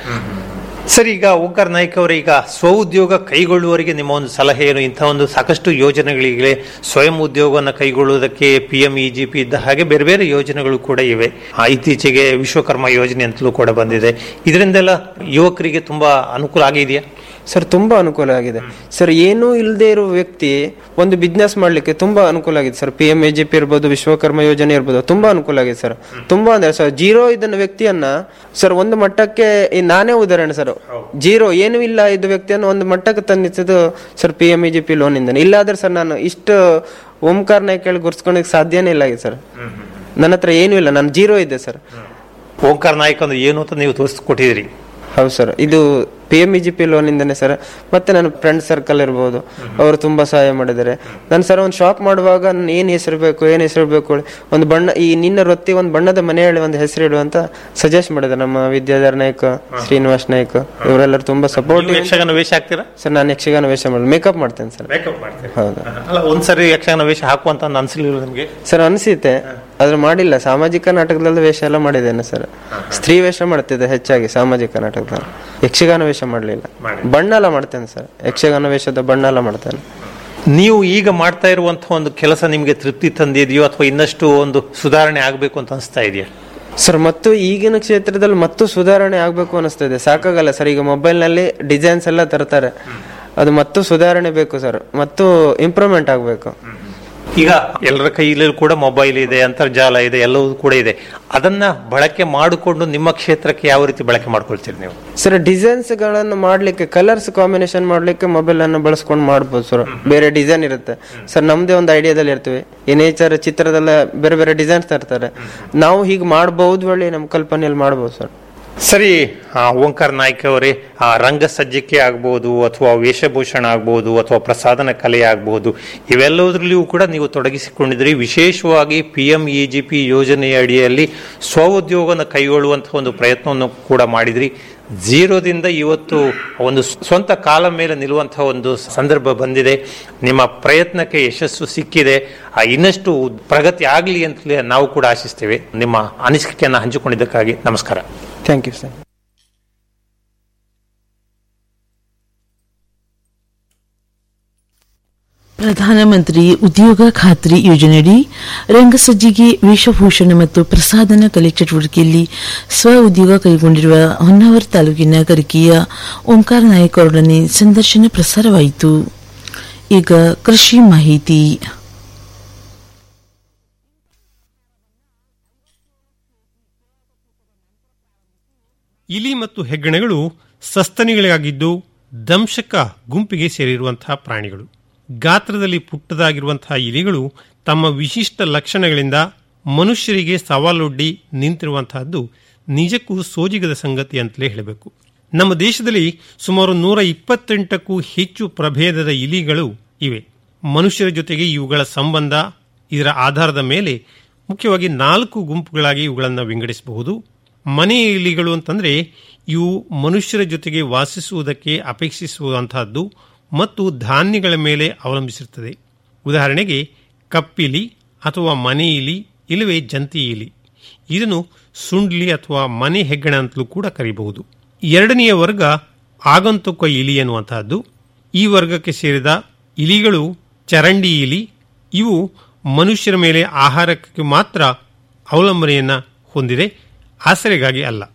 ಸರ್ ಈಗ ಓಂಕಾರ ನಾಯ್ಕ ಅವರೇ ಈಗ ಸ್ವಉದ್ಯೋಗ ಕೈಗೊಳ್ಳುವವರಿಗೆ ನಿಮ್ಮ ಒಂದು ಸಲಹೆ ಏನು ಇಂಥ ಒಂದು ಸಾಕಷ್ಟು ಯೋಜನೆಗಳಿಗೆ ಸ್ವಯಂ ಉದ್ಯೋಗವನ್ನು ಕೈಗೊಳ್ಳುವುದಕ್ಕೆ P M E G P ಇದ್ದ ಹಾಗೆ ಬೇರೆ ಬೇರೆ ಯೋಜನೆಗಳು ಕೂಡ ಇವೆ ಆ, ಇತ್ತೀಚೆಗೆ ವಿಶ್ವಕರ್ಮ ಯೋಜನೆ ಅಂತಲೂ ಕೂಡ ಬಂದಿದೆ ಇದರಿಂದೆಲ್ಲ ಯುವಕರಿಗೆ ತುಂಬಾ ಅನುಕೂಲ ಆಗಿದೆಯಾ ಸರ್ ತುಂಬಾ ಅನುಕೂಲ ಆಗಿದೆ ಸರ್ ಏನೂ ಇಲ್ಲದೆ ಇರೋ ವ್ಯಕ್ತಿ ಒಂದು ಬಿಸ್ನೆಸ್ ಮಾಡ್ಲಿಕ್ಕೆ ತುಂಬಾ ಅನುಕೂಲ ಆಗಿದೆ sir P M A G P ಇರ್ಬೋದು ವಿಶ್ವಕರ್ಮ ಯೋಜನೆ ಇರ್ಬೋದು ತುಂಬಾ ಅನುಕೂಲ ಆಗಿದೆ ಸರ್ ತುಂಬಾ ಅಂದ್ರೆ ಸರ್ ಜೀರೋ ಇದನ್ನ ವ್ಯಕ್ತಿಯನ್ನ ಸರ್ ಒಂದು ಮಟ್ಟಕ್ಕೆ ಈ ನಾನೇ ಉದಾಹರಣೆ ಸರ್ ಜೀರೋ ಏನೂ ಇಲ್ಲ ಇದು ವ್ಯಕ್ತಿಯನ್ನು ಒಂದು ಮಟ್ಟಕ್ಕೆ ತಂದಿದ್ದು sir P M A G P loan ಇಂದ ಇಲ್ಲಾದ್ರೆ ಸರ್ ನಾನು ಇಷ್ಟು ಓಂಕಾರ ನಾಯ್ಕೇಳಿ ಗುರ್ಸ್ಕೊಳಕ್ ಸಾಧ್ಯನೇ ಇಲ್ಲ ಆಗಿದೆ ಸರ್ ನನ್ನ ಹತ್ರ ಏನೂ ಇಲ್ಲ ನಾನು ಜೀರೋ ಇದ್ದೆ ಸರ್ ಓಂಕಾರ ನಾಯ್ಕ ಅಂದ್ರೆ ಏನು ಅಂತ ನೀವು ತೋರಿಸ್ಕೊಟ್ಟಿದ್ದೀರಿ ಹೌದು ಸರ್ ಇದು P M E G P loan ಇಂದನೇ ಸರ್ ಮತ್ತೆ ನನ್ನ ಫ್ರೆಂಡ್ ಸರ್ಕಲ್ ಇರ್ಬೋದು ಅವರು ತುಂಬಾ ಸಹಾಯ ಮಾಡಿದ್ದಾರೆ ನಾನು ಸರ್ ಒಂದು ಶಾಪ್ ಮಾಡುವಾಗ ನಾನು ಏನ್ ಹೆಸರು ಬೇಕು ಏನ್ ಹೆಸರು ಬೇಕು ಹೇಳಿ, ಒಂದು ಬಣ್ಣ ಈ ನಿನ್ನ ರೊತ್ತಿ ಒಂದು ಬಣ್ಣದ ಮನೆ ಹೇಳಿ ಒಂದು ಹೆಸರು ಇಡು ಅಂತ ಸಜೆಸ್ಟ್ ಮಾಡಿದ್ದಾರೆ ನಮ್ಮ ವಿದ್ಯಾಧರ್ ನಾಯ್ಕ ಶ್ರೀನಿವಾಸ್ ನಾಯ್ಕ ಇವರೆಲ್ಲರೂ ತುಂಬಾ ಸಪೋರ್ಟ್ ನೀವು ಯಕ್ಷಗಾನ ವೇಷ ಹಾಕ್ತೀರಾ ಸರ್ ನಾನು ಯಕ್ಷಗಾನ ವೇಷ ಮಾಡಿ ಮೇಕಪ್ ಮಾಡ್ತೇನೆ ಸರ್ ಮೇಕಪ್ ಮಾಡ್ತೀರಾ ಹೌದು ಅಲ್ಲ ಒಂದ್ಸರಿ ಯಕ್ಷಗಾನ ವೇಷ ಹಾಕುವಂತ ಒಂದು ಅನ್ಸಲಿಲ್ಲ ನಿಮ್ಗೆ ಸರ್ ಅನಿಸುತ್ತೆ ಆದ್ರೆ ಮಾಡಿಲ್ಲ ಸಾಮಾಜಿಕ ನಾಟಕದಲ್ಲಿ ವೇಷ ಎಲ್ಲ ಮಾಡಿದ್ದೇನೆ ಸರ್ ಸ್ತ್ರೀ ವೇಷ ಮಾಡ್ತಿದ್ದೆ ಹೆಚ್ಚಾಗಿ ಸಾಮಾಜಿಕ ನಾಟಕದಲ್ಲಿ ಯಕ್ಷಗಾನ ವೇಷ ಮಾಡಲಿಲ್ಲ ಬಣ್ಣ ಎಲ್ಲ ಮಾಡ್ತೇನೆ ಸರ್ ಯಕ್ಷಗಾನ ವೇಷದ ಬಣ್ಣ ಎಲ್ಲ ಮಾಡ್ತೇನೆ ನೀವು ಈಗ ಮಾಡ್ತಾ ಇರುವಂತಹ ಒಂದು ಕೆಲಸ ನಿಮ್ಗೆ ತೃಪ್ತಿ ತಂದಿದೆಯೋ ಅಥವಾ ಇನ್ನಷ್ಟು ಒಂದು ಸುಧಾರಣೆ ಆಗಬೇಕು ಅಂತ ಅನಿಸ್ತಾ ಇದೆಯಾ ಸರ್ ಮತ್ತು ಈಗಿನ ಕ್ಷೇತ್ರದಲ್ಲಿ ಮತ್ತು ಸುಧಾರಣೆ ಆಗಬೇಕು ಅನಿಸ್ತಾ ಇದೆ ಸಾಕಾಗಲ್ಲ ಸರ್ ಈಗ ಮೊಬೈಲ್ ನಲ್ಲಿ ಡಿಸೈನ್ಸ್ ಎಲ್ಲ ತರ್ತಾರೆ ಅದು ಮತ್ತು ಸುಧಾರಣೆ ಬೇಕು ಸರ್ ಮತ್ತು ಇಂಪ್ರೂವ್ಮೆಂಟ್ ಆಗಬೇಕು ಈಗ ಎಲ್ಲರ ಕೈಯಲ್ಲೂ ಕೂಡ ಮೊಬೈಲ್ ಇದೆ ಅಂತರ್ಜಾಲ ಇದೆ ಎಲ್ಲವೂ ಕೂಡ ಇದೆ ಅದನ್ನ ಬಳಕೆ ಮಾಡಿಕೊಂಡು ನಿಮ್ಮ ಕ್ಷೇತ್ರಕ್ಕೆ ಯಾವ ರೀತಿ ಬಳಕೆ ಮಾಡ್ಕೊಳ್ತೀರಿ ನೀವು ಸರ್ ಡಿಸೈನ್ಸ್ ಗಳನ್ನು ಮಾಡ್ಲಿಕ್ಕೆ ಕಲರ್ಸ್ ಕಾಂಬಿನೇಷನ್ ಮಾಡ್ಲಿಕ್ಕೆ ಮೊಬೈಲ್ ಅನ್ನು ಬಳಸ್ಕೊಂಡು ಮಾಡ್ಬೋದು ಸರ್ ಬೇರೆ ಡಿಸೈನ್ ಇರುತ್ತೆ ಸರ್ ನಮ್ದೇ ಒಂದು ಐಡಿಯಾದಲ್ಲಿ ಇರ್ತೀವಿ ಈ ನೇಚರ್ ಚಿತ್ರದಲ್ಲ ಬೇರೆ ಬೇರೆ ಡಿಸೈನ್ಸ್ ತರ್ತಾರೆ ನಾವು ಹೀಗೆ ಮಾಡಬಹುದು ಹೇಳಿ ನಮ್ಮ ಕಲ್ಪನೆಯಲ್ಲಿ ಮಾಡ್ಬೋದು ಸರ್ ಸರಿ ಆ, ಓಂಕಾರ ನಾಯ್ಕ ಅವರೇ ಆ ರಂಗ ಸಜ್ಜಿಕೆ ಆಗ್ಬೋದು ಅಥವಾ ವೇಷಭೂಷಣ ಆಗ್ಬೋದು ಅಥವಾ ಪ್ರಸಾದನ ಕಲೆ ಆಗ್ಬೋದು ಇವೆಲ್ಲದರಲ್ಲಿಯೂ ಕೂಡ ನೀವು ತೊಡಗಿಸಿಕೊಂಡಿದ್ರಿ ವಿಶೇಷವಾಗಿ P M E G P ಯೋಜನೆಯ ಅಡಿಯಲ್ಲಿ ಸ್ವಉದ್ಯೋಗನ ಕೈಗೊಳ್ಳುವಂತಹ ಒಂದು ಪ್ರಯತ್ನವನ್ನು ಕೂಡ ಮಾಡಿದ್ರಿ ಝೀರೋದಿಂದ ಇವತ್ತು ಒಂದು ಸ್ವಂತ ಕಾಲ ಮೇಲೆ ನಿಲ್ಲುವಂತಹ ಒಂದು ಸಂದರ್ಭ ಬಂದಿದೆ ನಿಮ್ಮ ಪ್ರಯತ್ನಕ್ಕೆ ಯಶಸ್ಸು ಸಿಕ್ಕಿದೆ ಆ ಇನ್ನಷ್ಟು ಪ್ರಗತಿ ಆಗಲಿ ಅಂತಲೇ ನಾವು ಕೂಡ ಆಶಿಸ್ತೇವೆ ನಿಮ್ಮ ಅನಿಸಿಕೆಯನ್ನು ಹಂಚಿಕೊಂಡಿದ್ದಕ್ಕಾಗಿ ನಮಸ್ಕಾರ ಥ್ಯಾಂಕ್ ಯು ಸರ್ ಪ್ರಧಾನಮಂತ್ರಿ ಉದ್ಯೋಗ ಖಾತ್ರಿ ಯೋಜನೆಯಡಿ ರಂಗಸಜ್ಜಿಗೆ ವೇಷಭೂಷಣ ಮತ್ತು ಪ್ರಸಾದನ ಕಲೆ ಚಟುವಟಿಕೆಯಲ್ಲಿ ಸ್ವ ಉದ್ಯೋಗ ಕೈಗೊಂಡಿರುವ ಹೊನ್ನಾವರ ತಾಲೂಕಿನ ಕರಿಕೆಯ ಓಂಕಾರ ನಾಯಕ್ ಅವರೊಡನೆ ಸಂದರ್ಶನ ಪ್ರಸಾರವಾಯಿತು ಈಗ ಕೃಷಿ ಮಾಹಿತಿ ಇಲಿ ಮತ್ತು ಹೆಗ್ಗಣಗಳು ಸಸ್ತನಿಗಳಾಗಿದ್ದು ದಂಶಕ ಗುಂಪಿಗೆ ಸೇರಿರುವಂತಹ ಪ್ರಾಣಿಗಳು ಗಾತ್ರದಲ್ಲಿ ಪುಟ್ಟದಾಗಿರುವಂತಹ ಇಲಿಗಳು ತಮ್ಮ ವಿಶಿಷ್ಟ ಲಕ್ಷಣಗಳಿಂದ ಮನುಷ್ಯರಿಗೆ ಸವಾಲೊಡ್ಡಿ ನಿಂತಿರುವಂತಹದ್ದು ನಿಜಕ್ಕೂ ಸೋಜಿಗದ ಸಂಗತಿ ಅಂತಲೇ ಹೇಳಬೇಕು ನಮ್ಮ ದೇಶದಲ್ಲಿ ಸುಮಾರು ನೂರ ಇಪ್ಪತ್ತೆಂಟಕ್ಕೂ ಹೆಚ್ಚು ಪ್ರಭೇದದ ಇಲಿಗಳು ಇವೆ ಮನುಷ್ಯರ ಜೊತೆಗೆ ಇವುಗಳ ಸಂಬಂಧ ಇದರ ಆಧಾರದ ಮೇಲೆ ಮುಖ್ಯವಾಗಿ ನಾಲ್ಕು ಗುಂಪುಗಳಾಗಿ ಇವುಗಳನ್ನು ವಿಂಗಡಿಸಬಹುದು ಮನೆ ಇಲಿಗಳು ಅಂತಂದ್ರೆ ಇವು ಮನುಷ್ಯರ ಜೊತೆಗೆ ವಾಸಿಸುವುದಕ್ಕೆ ಅಪೇಕ್ಷಿಸುವಂತಹದ್ದು ಮತ್ತು ಧಾನ್ಯಗಳ ಮೇಲೆ ಅವಲಂಬಿಸಿರುತ್ತದೆ ಉದಾಹರಣೆಗೆ ಕಪ್ಪಿಲಿ ಅಥವಾ ಮನೆ ಇಲಿ ಇಲ್ಲವೇ ಜಂತಿ ಇಲಿ ಇದನ್ನು ಸುಂಡ್ಲಿ ಅಥವಾ ಮನೆ ಹೆಗ್ಗಣ ಅಂತಲೂ ಕೂಡ ಕರೆಯಬಹುದು ಎರಡನೆಯ ವರ್ಗ ಆಗಂತುಕ ಇಲಿ ಎನ್ನುವಂತಹದ್ದು ಈ ವರ್ಗಕ್ಕೆ ಸೇರಿದ ಇಲಿಗಳು ಚರಂಡಿ ಇಲಿ ಇವು ಮನುಷ್ಯರ ಮೇಲೆ ಆಹಾರಕ್ಕೆ ಮಾತ್ರ ಅವಲಂಬನೆಯನ್ನ ಹೊಂದಿದೆ ಆಸರೆಗಾಗಿ ಅಲ್ಲ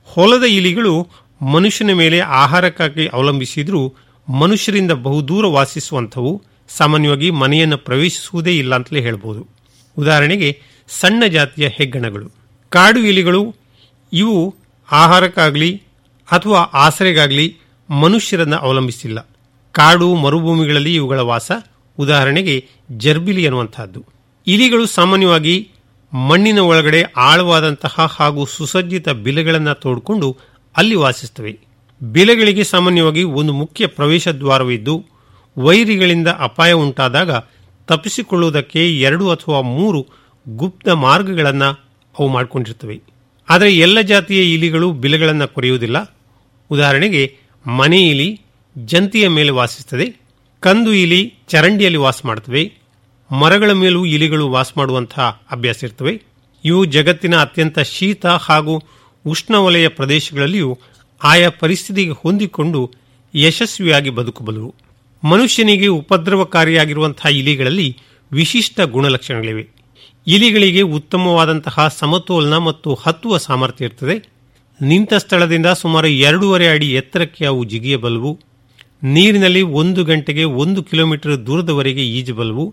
ಹೊಲದ ಇಲಿಗಳು ಮನುಷ್ಯನ ಮೇಲೆ ಆಹಾರಕ್ಕಾಗಿ ಅವಲಂಬಿಸಿದ್ರೂ ಮನುಷ್ಯರಿಂದ ಬಹುದೂರ ವಾಸಿಸುವಂಥವು ಸಾಮಾನ್ಯವಾಗಿ ಮನೆಯನ್ನು ಪ್ರವೇಶಿಸುವುದೇ ಇಲ್ಲ ಅಂತಲೇ ಹೇಳ್ಬೋದು ಉದಾಹರಣೆಗೆ ಸಣ್ಣ ಜಾತಿಯ ಹೆಗ್ಗಣಗಳು ಕಾಡು ಇಲಿಗಳು ಇವು ಆಹಾರಕ್ಕಾಗಲಿ ಅಥವಾ ಆಸರೆಗಾಗಲಿ ಮನುಷ್ಯರನ್ನು ಅವಲಂಬಿಸಿಲ್ಲ ಕಾಡು ಮರುಭೂಮಿಗಳಲ್ಲಿ ಇವುಗಳ ವಾಸ ಉದಾಹರಣೆಗೆ ಜರ್ಬಿಲಿ ಅನ್ನುವಂತಹದ್ದು ಇಲಿಗಳು ಸಾಮಾನ್ಯವಾಗಿ ಮಣ್ಣಿನ ಒಳಗಡೆ ಆಳವಾದಂತಹ ಹಾಗೂ ಸುಸಜ್ಜಿತ ಬಿಲೆಗಳನ್ನು ತೋಡಿಕೊಂಡು ಅಲ್ಲಿ ವಾಸಿಸುತ್ತವೆ ಬಿಲೆಗಳಿಗೆ ಸಾಮಾನ್ಯವಾಗಿ ಒಂದು ಮುಖ್ಯ ಪ್ರವೇಶ ದ್ವಾರವಿದ್ದು ವೈರಿಗಳಿಂದ ಅಪಾಯ ಉಂಟಾದಾಗ ತಪ್ಪಿಸಿಕೊಳ್ಳುವುದಕ್ಕೆ ಎರಡು ಅಥವಾ ಮೂರು ಗುಪ್ತ ಮಾರ್ಗಗಳನ್ನು ಅವು ಮಾಡಿಕೊಂಡಿರ್ತವೆ ಆದರೆ ಎಲ್ಲ ಜಾತಿಯ ಇಲಿಗಳು ಬಿಲೆಗಳನ್ನು ಕೊರೆಯುವುದಿಲ್ಲ ಉದಾಹರಣೆಗೆ ಮನೆ ಇಲಿ ಜಂತಿಯ ಮೇಲೆ ವಾಸಿಸುತ್ತದೆ ಕಂದು ಇಲಿ ಚರಂಡಿಯಲ್ಲಿ ವಾಸ ಮಾಡುತ್ತವೆ ಮರಗಳ ಮೇಲೂ ಇಲಿಗಳು ವಾಸ ಮಾಡುವಂತಹ ಅಭ್ಯಾಸ ಇರ್ತವೆ ಇವು ಜಗತ್ತಿನ ಅತ್ಯಂತ ಶೀತ ಹಾಗೂ ಉಷ್ಣವಲಯ ಪ್ರದೇಶಗಳಲ್ಲಿಯೂ ಆಯಾ ಪರಿಸ್ಥಿತಿಗೆ ಹೊಂದಿಕೊಂಡು ಯಶಸ್ವಿಯಾಗಿ ಬದುಕಬಲ್ಲವು ಮನುಷ್ಯನಿಗೆ ಉಪದ್ರವಕಾರಿಯಾಗಿರುವಂತಹ ಇಲಿಗಳಲ್ಲಿ ವಿಶಿಷ್ಟ ಗುಣಲಕ್ಷಣಗಳಿವೆ ಇಲಿಗಳಿಗೆ ಉತ್ತಮವಾದಂತಹ ಸಮತೋಲನ ಮತ್ತು ಹತ್ತುವ ಸಾಮರ್ಥ್ಯ ಇರ್ತದೆ ನಿಂತ ಸ್ಥಳದಿಂದ ಸುಮಾರು ಎರಡೂವರೆ ಅಡಿ ಎತ್ತರಕ್ಕೆ ಅವು ಜಿಗಿಯಬಲ್ಲವು ನೀರಿನಲ್ಲಿ ಒಂದು ಗಂಟೆಗೆ ಒಂದು ಕಿಲೋಮೀಟರ್ ದೂರದವರೆಗೆ ಈಜಬಲ್ಲವು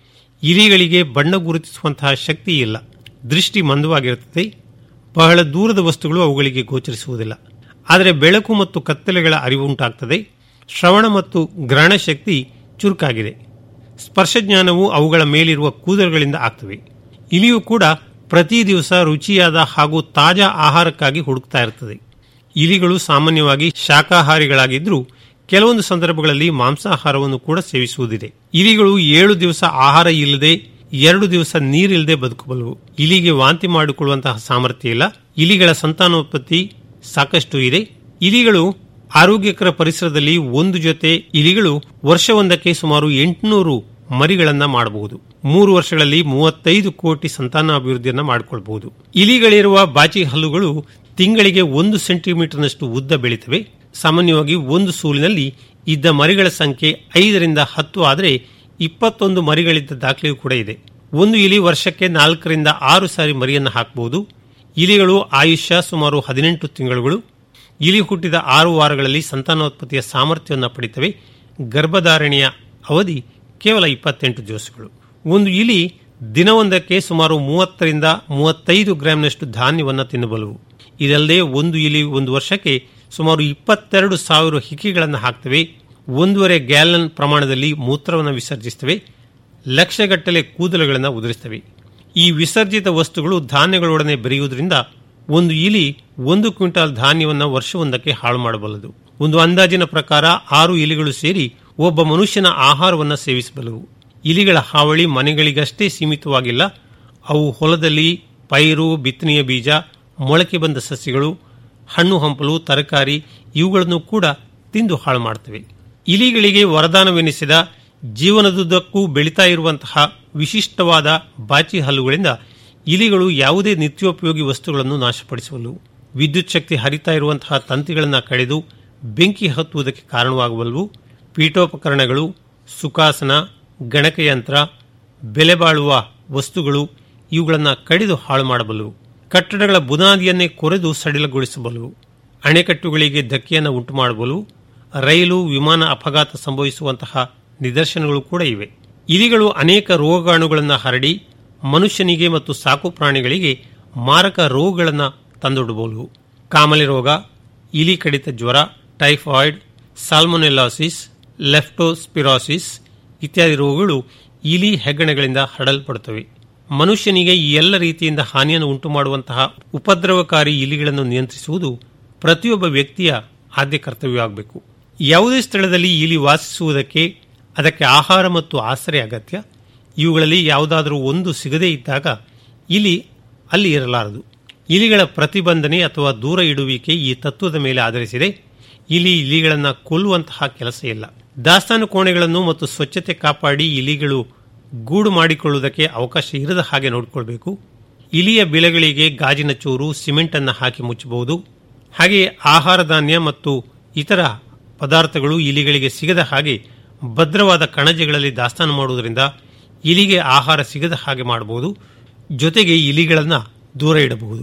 ಇಲಿಗಳಿಗೆ ಬಣ್ಣ ಗುರುತಿಸುವಂತಹ ಶಕ್ತಿ ಇಲ್ಲ ದೃಷ್ಟಿ ಮಂದವಾಗಿರುತ್ತದೆ ಬಹಳ ದೂರದ ವಸ್ತುಗಳು ಅವುಗಳಿಗೆ ಗೋಚರಿಸುವುದಿಲ್ಲ ಆದರೆ ಬೆಳಕು ಮತ್ತು ಕತ್ತಲೆಗಳ ಅರಿವು ಉಂಟಾಗ್ತದೆ ಶ್ರವಣ ಮತ್ತು ಗ್ರಹಣ ಶಕ್ತಿ ಚುರುಕಾಗಿದೆ ಸ್ಪರ್ಶಜ್ಞಾನವು ಅವುಗಳ ಮೇಲಿರುವ ಕೂದಲುಗಳಿಂದ ಆಗ್ತವೆ ಇಲಿಯು ಕೂಡ ಪ್ರತಿ ದಿವಸ ರುಚಿಯಾದ ಹಾಗೂ ತಾಜಾ ಆಹಾರಕ್ಕಾಗಿ ಹುಡುಕ್ತಾ ಇರುತ್ತದೆ ಇಲಿಗಳು ಸಾಮಾನ್ಯವಾಗಿ ಶಾಕಾಹಾರಿಗಳಾಗಿದ್ದರೂ ಕೆಲವೊಂದು ಸಂದರ್ಭಗಳಲ್ಲಿ ಮಾಂಸಾಹಾರವನ್ನು ಕೂಡ ಸೇವಿಸುವುದಿದೆ ಇಲಿಗಳು ಏಳು ದಿವಸ ಆಹಾರ ಇಲ್ಲದೆ ಎರಡು ದಿವಸ ನೀರಿಲ್ಲದೆ ಬದುಕಬಲ್ಲವು ಇಲಿಗೆ ವಾಂತಿ ಮಾಡಿಕೊಳ್ಳುವಂತಹ ಸಾಮರ್ಥ್ಯ ಇಲ್ಲ ಇಲಿಗಳ ಸಂತಾನೋತ್ಪತ್ತಿ ಸಾಕಷ್ಟು ಇದೆ ಇಲಿಗಳು ಆರೋಗ್ಯಕರ ಪರಿಸರದಲ್ಲಿ ಒಂದು ಜೊತೆ ಇಲಿಗಳು ವರ್ಷವೊಂದಕ್ಕೆ ಸುಮಾರು ಎಂಟುನೂರು ಮರಿಗಳನ್ನ ಮಾಡಬಹುದು ಮೂರು ವರ್ಷಗಳಲ್ಲಿ ಮೂವತ್ತೈದು ಕೋಟಿ ಸಂತಾನಾಭಿವೃದ್ಧಿಯನ್ನ ಮಾಡಿಕೊಳ್ಳಬಹುದು ಇಲಿಗಳಿರುವ ಬಾಚಿ ಹಲ್ಲುಗಳು ತಿಂಗಳಿಗೆ ಒಂದು ಸೆಂಟಿಮೀಟರ್ನಷ್ಟು ಉದ್ದ ಬೆಳೀತವೆ ಸಾಮಾನ್ಯವಾಗಿ ಒಂದು ಸೂಲಿನಲ್ಲಿ ಇದ್ದ ಮರಿಗಳ ಸಂಖ್ಯೆ ಐದರಿಂದ ಹತ್ತು ಆದರೆ ಇಪ್ಪತ್ತೊಂದು ಮರಿಗಳಿದ್ದ ದಾಖಲೆಯೂ ಕೂಡ ಇದೆ ಒಂದು ಇಲಿ ವರ್ಷಕ್ಕೆ ನಾಲ್ಕರಿಂದ ಆರು ಸಾರಿ ಮರಿಯನ್ನು ಹಾಕಬಹುದು ಇಲಿಗಳು ಆಯುಷ್ಯ ಸುಮಾರು ಹದಿನೆಂಟು ತಿಂಗಳುಗಳು ಇಲಿ ಹುಟ್ಟಿದ ಆರು ವಾರಗಳಲ್ಲಿ ಸಂತಾನೋತ್ಪತ್ತಿಯ ಸಾಮರ್ಥ್ಯವನ್ನು ಪಡಿತವೆ ಗರ್ಭಧಾರಣೆಯ ಅವಧಿ ಕೇವಲ ಇಪ್ಪತ್ತೆಂಟು ದಿವಸಗಳು ಒಂದು ಇಲಿ ದಿನವೊಂದಕ್ಕೆ ಸುಮಾರು ಮೂವತ್ತರಿಂದ ಮೂವತ್ತೈದು ಗ್ರಾಂನಷ್ಟು ಧಾನ್ಯವನ್ನು ತಿನ್ನಬಲ್ಲವು ಇದಲ್ಲದೆ ಒಂದು ಇಲಿ ಒಂದು ವರ್ಷಕ್ಕೆ ಸುಮಾರು ಇಪ್ಪತ್ತೆರಡು ಸಾವಿರ ಹಿಕ್ಕಿಗಳನ್ನು ಹಾಕ್ತವೆ ಒಂದೂವರೆ ಗ್ಯಾಲನ್ ಪ್ರಮಾಣದಲ್ಲಿ ಮೂತ್ರವನ್ನು ವಿಸರ್ಜಿಸುತ್ತವೆ ಲಕ್ಷಗಟ್ಟಲೆ ಕೂದಲುಗಳನ್ನು ಉದುರಿಸುತ್ತವೆ ಈ ವಿಸರ್ಜಿತ ವಸ್ತುಗಳು ಧಾನ್ಯಗಳೊಡನೆ ಬೆರೆಯುವುದರಿಂದ ಒಂದು ಇಲಿ ಒಂದು ಕ್ವಿಂಟಾಲ್ ಧಾನ್ಯವನ್ನು ವರ್ಷವೊಂದಕ್ಕೆ ಹಾಳು ಮಾಡಬಲ್ಲದು ಒಂದು ಅಂದಾಜಿನ ಪ್ರಕಾರ ಆರು ಇಲಿಗಳು ಸೇರಿ ಒಬ್ಬ ಮನುಷ್ಯನ ಆಹಾರವನ್ನು ಸೇವಿಸಬಲ್ಲವು ಇಲಿಗಳ ಹಾವಳಿ ಮನೆಗಳಿಗಷ್ಟೇ ಸೀಮಿತವಾಗಿಲ್ಲ ಅವು ಹೊಲದಲ್ಲಿ ಪೈರು ಬಿತ್ತನೆಯ ಬೀಜ ಮೊಳಕೆ ಬಂದ ಸಸ್ಯಗಳು ಹಣ್ಣು ಹಂಪಲು ತರಕಾರಿ ಇವುಗಳನ್ನು ಕೂಡ ತಿಂದು ಹಾಳು ಮಾಡ್ತವೆ ಇಲಿಗಳಿಗೆ ವರದಾನವೆನಿಸಿದ ಜೀವನದುದ್ದಕ್ಕೂ ಬೆಳೀತಾ ಇರುವಂತಹ ವಿಶಿಷ್ಟವಾದ ಬಾಚಿ ಹಲ್ಲುಗಳಿಂದ ಇಲಿಗಳು ಯಾವುದೇ ನಿತ್ಯೋಪಯೋಗಿ ವಸ್ತುಗಳನ್ನು ನಾಶಪಡಿಸಬಲ್ಲವು ವಿದ್ಯುತ್ ಶಕ್ತಿ ಹರಿತಾ ಇರುವಂತಹ ತಂತಿಗಳನ್ನು ಕಳೆದು ಬೆಂಕಿ ಹತ್ತುವುದಕ್ಕೆ ಕಾರಣವಾಗಬಲ್ಲವು ಪೀಠೋಪಕರಣಗಳು ಸುಖಾಸನ ಗಣಕಯಂತ್ರ ಬೆಲೆ ಬಾಳುವ ವಸ್ತುಗಳು ಇವುಗಳನ್ನು ಕಡಿದು ಹಾಳು ಮಾಡಬಲ್ಲವು ಕಟ್ಟಡಗಳ ಬುನಾದಿಯನ್ನೇ ಕೊರೆದು ಸಡಿಲಗೊಳಿಸಬಲ್ಲವು ಅಣೆಕಟ್ಟುಗಳಿಗೆ ಧಕ್ಕೆಯನ್ನು ಉಂಟು ಮಾಡಬಲ್ಲವು ರೈಲು ವಿಮಾನ ಅಪಘಾತ ಸಂಭವಿಸುವಂತಹ ನಿದರ್ಶನಗಳು ಕೂಡ ಇವೆ ಇಲಿಗಳು ಅನೇಕ ರೋಗಾಣುಗಳನ್ನು ಹರಡಿ ಮನುಷ್ಯನಿಗೆ ಮತ್ತು ಸಾಕು ಪ್ರಾಣಿಗಳಿಗೆ ಮಾರಕ ರೋಗಗಳನ್ನು ತಂದೊಡ್ಡಬಹುದು ಕಾಮಲೆ ರೋಗ ಇಲಿ ಕಡಿತ ಜ್ವರ ಟೈಫಾಯ್ಡ್ ಸಾಲ್ಮೊನೆಲಾಸಿಸ್ ಲೆಫ್ಟೋಸ್ಪಿರಾಸಿಸ್ ಇತ್ಯಾದಿ ರೋಗಗಳು ಇಲಿ ಹೆಗ್ಗಣಗಳಿಂದ ಹರಡಲ್ಪಡುತ್ತವೆ ಮನುಷ್ಯನಿಗೆ ಈ ಎಲ್ಲ ರೀತಿಯಿಂದ ಹಾನಿಯನ್ನು ಉಂಟು ಮಾಡುವಂತಹ ಉಪದ್ರವಕಾರಿ ಇಲಿಗಳನ್ನು ನಿಯಂತ್ರಿಸುವುದು ಪ್ರತಿಯೊಬ್ಬ ವ್ಯಕ್ತಿಯ ಆದ್ಯ ಕರ್ತವ್ಯವಾಗಬೇಕು ಯಾವುದೇ ಸ್ಥಳದಲ್ಲಿ ಇಲಿ ವಾಸಿಸುವುದಕ್ಕೆ ಅದಕ್ಕೆ ಆಹಾರ ಮತ್ತು ಆಸರೆ ಅಗತ್ಯ ಇವುಗಳಲ್ಲಿ ಯಾವುದಾದರೂ ಒಂದು ಸಿಗದೇ ಇದ್ದಾಗ ಇಲಿ ಅಲ್ಲಿ ಇರಲಾರದು ಇಲಿಗಳ ಪ್ರತಿಬಂಧನೆ ಅಥವಾ ದೂರ ಇಡುವಿಕೆ ಈ ತತ್ವದ ಮೇಲೆ ಆಧರಿಸಿದೆ ಇಲಿ ಇಲಿಗಳನ್ನು ಕೊಲ್ಲುವಂತಹ ಕೆಲಸ ಇಲ್ಲ ದಾಸ್ತಾನು ಕೋಣೆಗಳನ್ನು ಮತ್ತು ಸ್ವಚ್ಛತೆ ಕಾಪಾಡಿ ಇಲಿಗಳು ಗೂಡು ಮಾಡಿಕೊಳ್ಳುವುದಕ್ಕೆ ಅವಕಾಶ ಇರದ ಹಾಗೆ ನೋಡಿಕೊಳ್ಬೇಕು ಇಲಿಯ ಬಿಲೆಗಳಿಗೆ ಗಾಜಿನ ಚೂರು ಸಿಮೆಂಟ್ ಅನ್ನು ಹಾಕಿ ಮುಚ್ಚಬಹುದು ಹಾಗೆಯೇ ಆಹಾರ ಧಾನ್ಯ ಮತ್ತು ಇತರ ಪದಾರ್ಥಗಳು ಇಲಿಗಳಿಗೆ ಸಿಗದ ಹಾಗೆ ಭದ್ರವಾದ ಕಣಜಗಳಲ್ಲಿ ದಾಸ್ತಾನು ಮಾಡುವುದರಿಂದ ಇಲಿಗೆ ಆಹಾರ ಸಿಗದ ಹಾಗೆ ಮಾಡಬಹುದು ಜೊತೆಗೆ ಇಲಿಗಳನ್ನು ದೂರ ಇಡಬಹುದು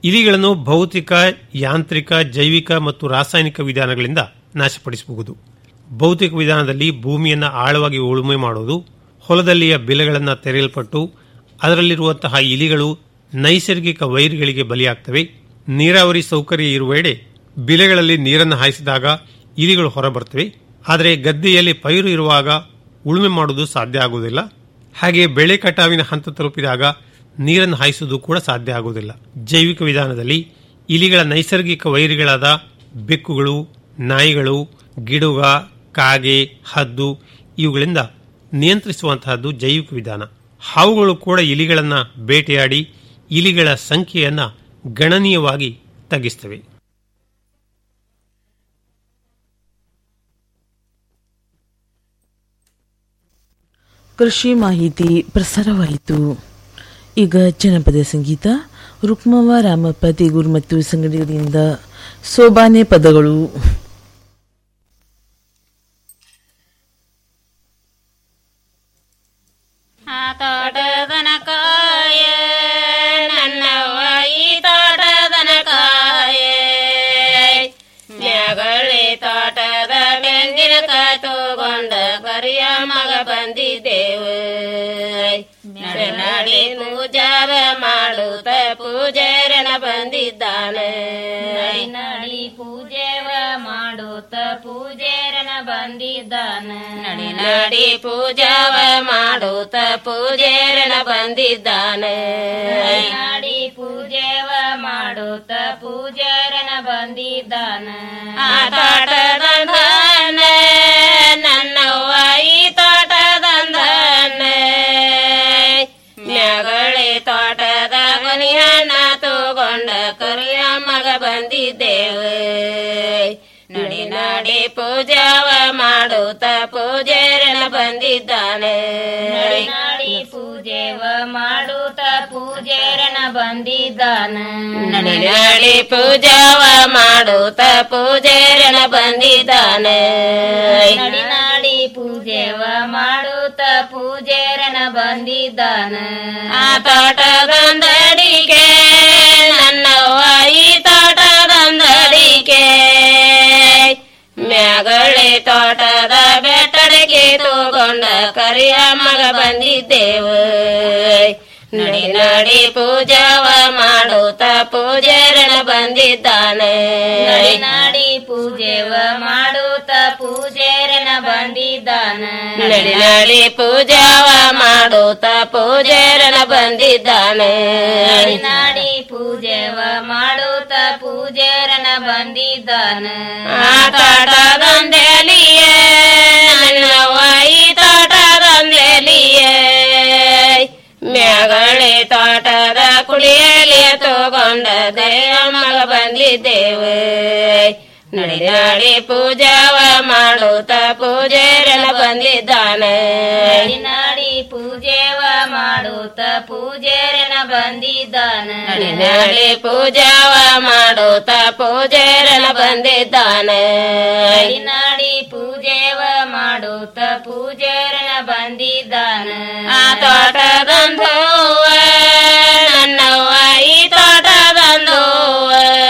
ಇಲಿಗಳನ್ನು ಭೌತಿಕ ಯಾಂತ್ರಿಕ ಜೈವಿಕ ಮತ್ತು ರಾಸಾಯನಿಕ ವಿಧಾನಗಳಿಂದ ನಾಶಪಡಿಸಬಹುದು ಭೌತಿಕ ವಿಧಾನದಲ್ಲಿ ಭೂಮಿಯನ್ನು ಆಳವಾಗಿ ಉಳುಮೆ ಮಾಡುವುದು ಹೊಲದಲ್ಲಿಯ ಬೆಲೆಗಳನ್ನು ತೆರೆಯಲ್ಪಟ್ಟು ಅದರಲ್ಲಿರುವಂತಹ ಇಲಿಗಳು ನೈಸರ್ಗಿಕ ವೈರಿಗಳಿಗೆ ಬಲಿಯಾಗ್ತವೆ ನೀರಾವರಿ ಸೌಕರ್ಯ ಇರುವೆಡೆ ಬಿಲೆಗಳಲ್ಲಿ ನೀರನ್ನು ಹಾಯಿಸಿದಾಗ ಇಲಿಗಳು ಹೊರಬರ್ತವೆ ಆದರೆ ಗದ್ದೆಯಲ್ಲಿ ಪೈರು ಇರುವಾಗ ಉಳುಮೆ ಮಾಡುವುದು ಸಾಧ್ಯ ಆಗುವುದಿಲ್ಲ ಹಾಗೆ ಬೆಳೆ ಕಟಾವಿನ ಹಂತ ತಲುಪಿದಾಗ ನೀರನ್ನು ಹಾಯಿಸುವುದು ಕೂಡ ಸಾಧ್ಯ ಆಗುವುದಿಲ್ಲ ಜೈವಿಕ ವಿಧಾನದಲ್ಲಿ ಇಲಿಗಳ ನೈಸರ್ಗಿಕ ವೈರಿಗಳಾದ ಬೆಕ್ಕುಗಳು ನಾಯಿಗಳು ಗಿಡುಗ ಕಾಗೆ ಹದ್ದು ಇವುಗಳಿಂದ ನಿಯಂತ್ರಿಸುವಂತಹದ್ದು ಜೈವಿಕ ವಿಧಾನ ಹಾವುಗಳು ಕೂಡ ಇಲಿಗಳನ್ನು ಬೇಟೆಯಾಡಿ ಇಲಿಗಳ ಸಂಖ್ಯೆಯನ್ನು ಗಣನೀಯವಾಗಿ ತಗ್ಗಿಸ್ತವೆ ಕೃಷಿ ಮಾಹಿತಿ ಪ್ರಸಾರವಾಯಿತು ಈಗ ಜನಪದ ಸಂಗೀತ ರುಕ್ಮವ ರಾಮಪ್ಪ ತೇಗೂರ್ ಮತ್ತು ಸಂಗಡಿಗರಿಂದ ಸೋಬಾನೆ ಪದಗಳು ಆ ತೋಟದನ ಕಾಯ ನನ್ನವ್ವ ಈ ತೋಟದನ ಕಾಯ ಮ್ಯಾಗಳಿ ತೋಟದ ಬೆಂಗಿನ ಕಾಯಿ ತಗೊಂಡ ಕರಿಯ ಮಗ ಬಂದಿದ್ದೇವು ನಡೆ ನಡಿ ಪೂಜಾರ ಮಾಡುತ್ತ ಪೂಜಾರನ ಬಂದಿದ್ದಾನೆ ನಡಿ ನಡಿ ಪೂಜೆವ ಮಾಡುತ್ತ ಪೂಜಾರನ ಬಂದಿದ್ದಾನ ನಡಿ ನಡಿ ಪೂಜಾವ ಮಾಡುತ್ತ ಪೂಜಾರನ ಬಂದಿದ್ದಾನೆ ನಡಿ ಪೂಜೆವ ಮಾಡುತ್ತ ಪೂಜಾರನ ಬಂದಿದ್ದಾನ ಆ ತೋಟದಂದನ ನನ್ನವ್ವ ಈ ತೋಟದಂದನೆ ಮ್ಯಾಗಳಿ ತೋಟದ ಕೊನಿಯನ್ನ ತಗೊಂಡ ಕರಿಯ ಮಗ ಬಂದಿದ್ದೇವೆ ನಡಿ ನಡಿ ಪೂಜಾವ ಮಾಡುತ್ತ ಪೂಜಾರನ ಬಂದಿದ್ದಾನೆ ನಡಿ ನಡಿ ಪೂಜೆವ ಮಾಡುತ್ತ ಪೂಜಾರನ ಬಂದಿದ್ದಾನ ನಡಿ ನಡಿ ಪೂಜಾವ ಮಾಡುತ್ತ ಪೂಜಾರನ ಬಂದಿದ್ದಾನೆ ನಡಿ ನಡಿ ಪೂಜೆವ ಮಾಡುತ್ತ ಪೂಜಾರನ ಬಂದಿದ್ದಾನ ಆ ತೋಟದೊಂದಡಿಗೆ ನನ್ನವ್ವ ಈ ತೋಟದೊಂದಡಿಗೆ ಮ್ಯಾಗಳಿ ತೋಟದ ಬೆಟ್ಟಡಿಗೆ ತಗೊಂಡ ಕರಿಯ ಮಗ ಬಂದಿದ್ದೇವು ನಡಿ ನಡಿ ಪೂಜಾವ ಮಾಡುತ್ತ ಪೂಜಾರನ ಬಂದಿದ್ದಾನೆ ನಡಿ ನಡಿ ಪೂಜೆವ ಮಾಡುತ್ತ ಪೂಜಾರನ ಬಂದಿದ್ದಾನ ನಡಿ ನಡಿ ಪೂಜಾವ ಮಾಡುತ್ತ ಪೂಜಾರನ ಬಂದಿದ್ದಾನೆ ನಡಿ ನಡಿ ಪೂಜೆವ ಮಾಡುತ್ತ ಪೂಜಾರನ ಬಂದಿದ್ದಾನ ಆ ತೋಟದೊಂದೆಲಿಯೇ ನನ್ನವ್ವ ಈ ತೋಟದೊಂದೆಲಿಯೇ ಮ್ಯಾಗಳಿ ತೋಟದ ಕುಳಿಯಲ್ಲಿ ತಗೊಂಡ ಮಗ ಬಂದಿದ್ದೇವೆ ನಡಿ ನಡಿ ಪೂಜಾವ ಮಾಡುತ್ತ ಪೂಜಾರನ ಬಂದಿದ್ದಾನೆ ನಡಿ ನಡಿ ಪೂಜೆವ ಮಾಡುತ್ತ ಪೂಜಾರನ ಬಂದಿದ್ದಾನ ನಡಿ ನಡಿ ಪೂಜಾವ ಮಾಡುತ್ತ ಪೂಜಾರನ ಬಂದಿದ್ದಾನೆ ನಡಿ ನಡಿ ಪೂಜೆವ ಮಾಡುತ್ತ ಪೂಜಾರನ ಬಂದಿದ್ದಾನ ಆ ತೋಟದಂದೋವ ನನ್ನವ್ವ ಈ ತೋಟದಂದೋವ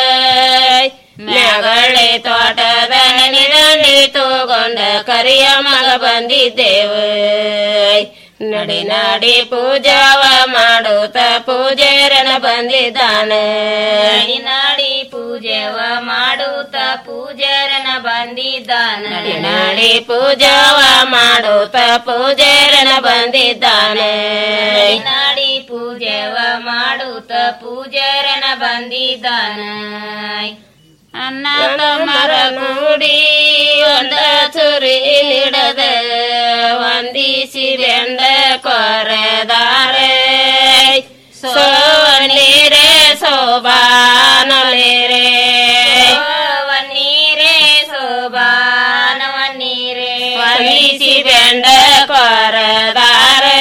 ಮ್ಯಾಗಳಿ ತೋಟದ ನೆನೆದಂಡಿ ತಗೊಂಡ ಕರಿಯ ಮಗ ಬಂದಿದ್ದೇವೆ ನಡಿ ನಡಿ ಪೂಜಾವ ಮಾಡುತ್ತ ಪೂಜಾರನ ಬಂದಿದ್ದಾನೆ ನಡಿ ನಡಿ ಪೂಜೆವ ಮಾಡುತ್ತ ಪೂಜಾರನ ಬಂದಿದ್ದಾನೆ ನಡಿ ನಡಿ ಪೂಜಾವ ಮಾಡುತ್ತ ಪೂಜಾರನ ಬಂದಿದ್ದಾನೆ ನಡಿ ನಡಿ ಪೂಜೆವ ಮಾಡುತ್ತ ಪೂಜಾರನ ಬಂದಿದ್ದಾನೆ ಅನ್ನ ಮರ ಕೂಡಿ ಒಂದ ಚುರಿ ಹಿಡದ ವಂದಿಸಿ ಬೆಂದ ಕೊರೆದಾರೆ ಸೋವನೀರೆ ಸೋಬಾನಲೇರೆ ವನ್ನೀರೆ ಸೋಬಾನವನ್ನೀರೆ ವಂದಿಸಿ ಬೆಂಡ ಕೊರೆದಾರೆ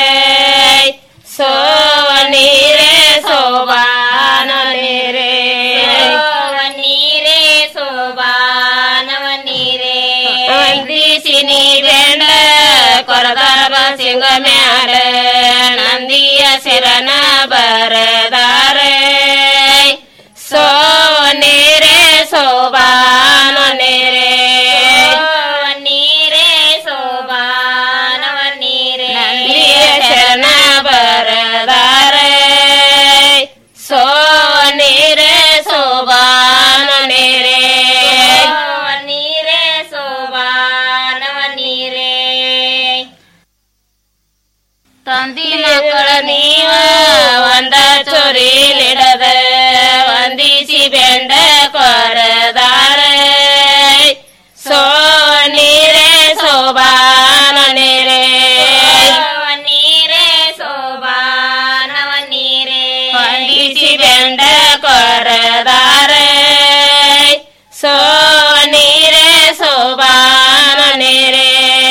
ಸೋವನೀರೆ ಸೋಬಾನಲೇರೆ ವನ್ನೀರೆ ಸೋಬಾನವನ್ನೀರೆ ವಂದಿಸಿ ನೀ ಬೆಂಡ ಕೊರದಾರ ಸಿಂಗ ಮ್ಯಾಲ ನಂದಿಯ ಶಿರನ ಬರದಾರೆ ಸೋಬಾನ ನೀರೇ ನೀರೇ ಸೋಬಾನವ ನೀರೇ ನಂದಿಯ ಶರಣ ಬರದಾರೆ ಸೋ ನೀರೇ ಸೋಬಾನ ನೀರೇ ನೀರೇ ಸೋಬಾನವ ನೀರೇ ತಂದಿ ಮಕ್ಕಳ ನೀವ ಒಂದ ಚೊರಿಲಿಡದ ವಂದಿಸಿ ಬೆಂಡ ಕೊರದಾರ ಸೋ ನೀರೇ ಸೋಬಾನ ನೀರೇ ನೀರೇ ಸೋಬಾನವ ನೀರೇ ವಂದಿಸಿ ಬೆಂಡ ಕೊರದಾರ ಸೋ ನೀರೇ ಸೋಬಾನ ನೀರೇ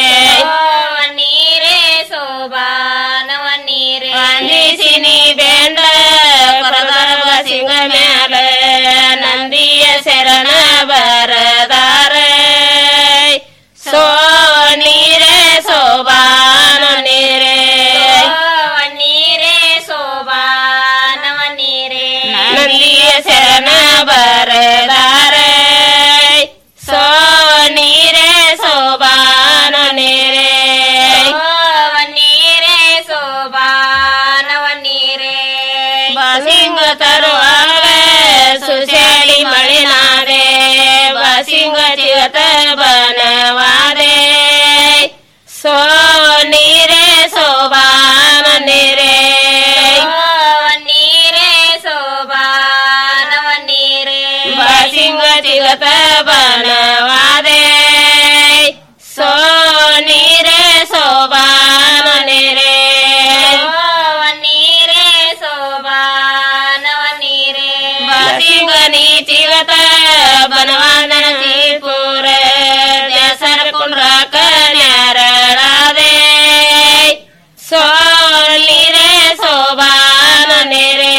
ನೀರೇ ಸೋಬಾನವ ನೀರೇ ವಂದಿಸಿ ನೀ ಬೆಂಡ ಕೊರದರ್ವ ಸಿಂಗ ಮ್ಯಾಲ ನಂದಿಯ ಶರಣ ಬರದಾರ ಸೋ ನೀರೇ ಸೋಬಾನ ನೀರೇ ನೀರೇ ಸೋಬಾನವ ನೀರೇ ನಂದಿಯ ಶರಣ ಬರದಾರ ಸೋ ನೀರೇ ಸೋಬಾನ ನೀರೇ ನೀರೇ ಸೋಬಾನವ ನೀರೇ ಬಸಿಂಗ ತರುವಾಗ ಸುಶಾಲಿ ಮಳಿನಾದೆ ಬಸಿಂಗ ಚಿಗತ ಬನವಾದೆ ಸೋ ನೀರೇ ಸೋಬಾನ ನೀರೇ ನೀರೇ ಸೋಬಾನವ ನೀರೇ ಬಸಿಂಗ ಚಿಗತ ಬನವಾದೆ ಸೋ ನೀರೇ ಸೋಬಾನ ನೀರೇ ನೀರೇ ಸೋಬಾನವ ನೀರೇ ಬಸಿಂಗ ನೀ ಚಿಗತ ಬನವಾದನ ತೀಪುರ ದಸರ ಕುಂಡ್ರ ಕನ್ಯಾರಳಾದೆ ಸೋ ನೀರೇ ಸೋಬಾನ ನೀರೇ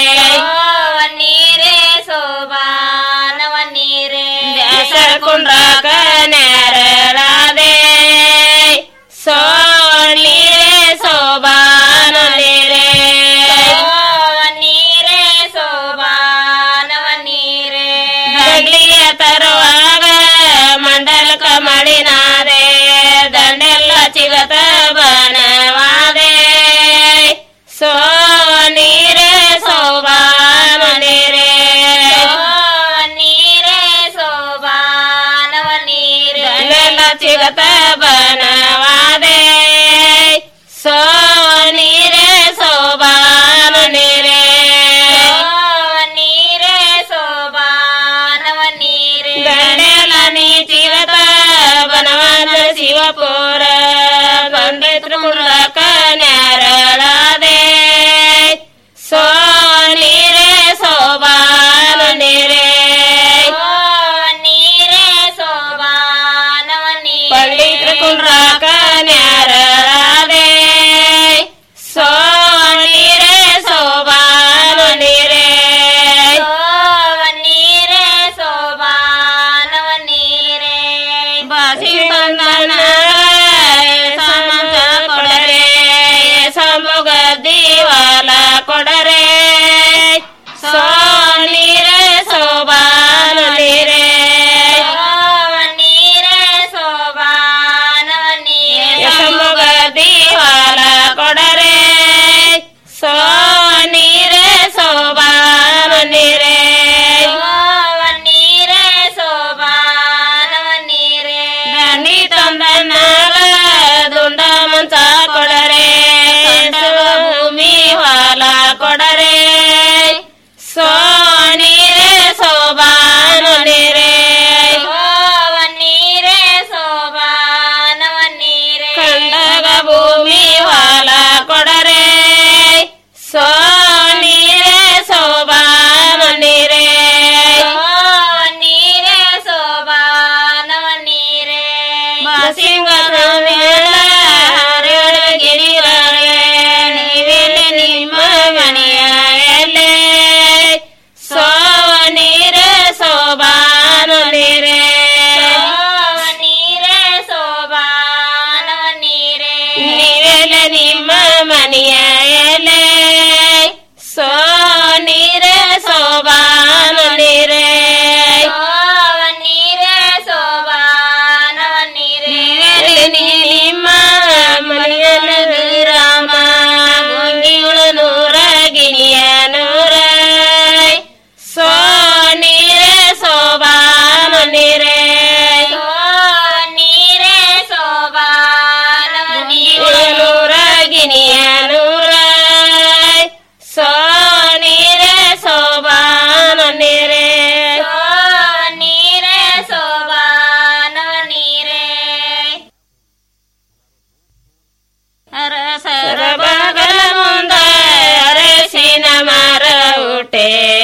ನೀರೇ ಸೋಬಾನವ ನೀರೇ ದಸರ ಕುಂಡ್ರ ಕನ್ಯಾರಳಾದೆ ಸೋ ನೀರೇ ಸೋಬಾನ ನೀರೇ ನೀರೇ ಸೋಬಾನವ ನೀರೇ ದಂಡಿಯ ತರುವಾಗ ಮಂಡಲಕ ಮಳಿನಾದೆ ದಂಡೆಲ್ಲ ಚಿಗತ ಬನವಾದೆ ಸೋ ನೀರೇ ಸೋಬಾನ ನೀರೇ ನೀರೇ ಸೋಬಾನವ ನೀರೇ ದಂಡೆಲ್ಲ ಚಿಗತ ಬನವಾದೆ ಸೋ ನೀರೇ ಸೋಬಾನ ನೀರೇ ನೀರೇ ಸೋಬಾನವ ನೀರೇ ದಂಡೆಲ್ಲ ನೀ ಚಿಗತ ಬನವಾದ ಶಿವಪುರ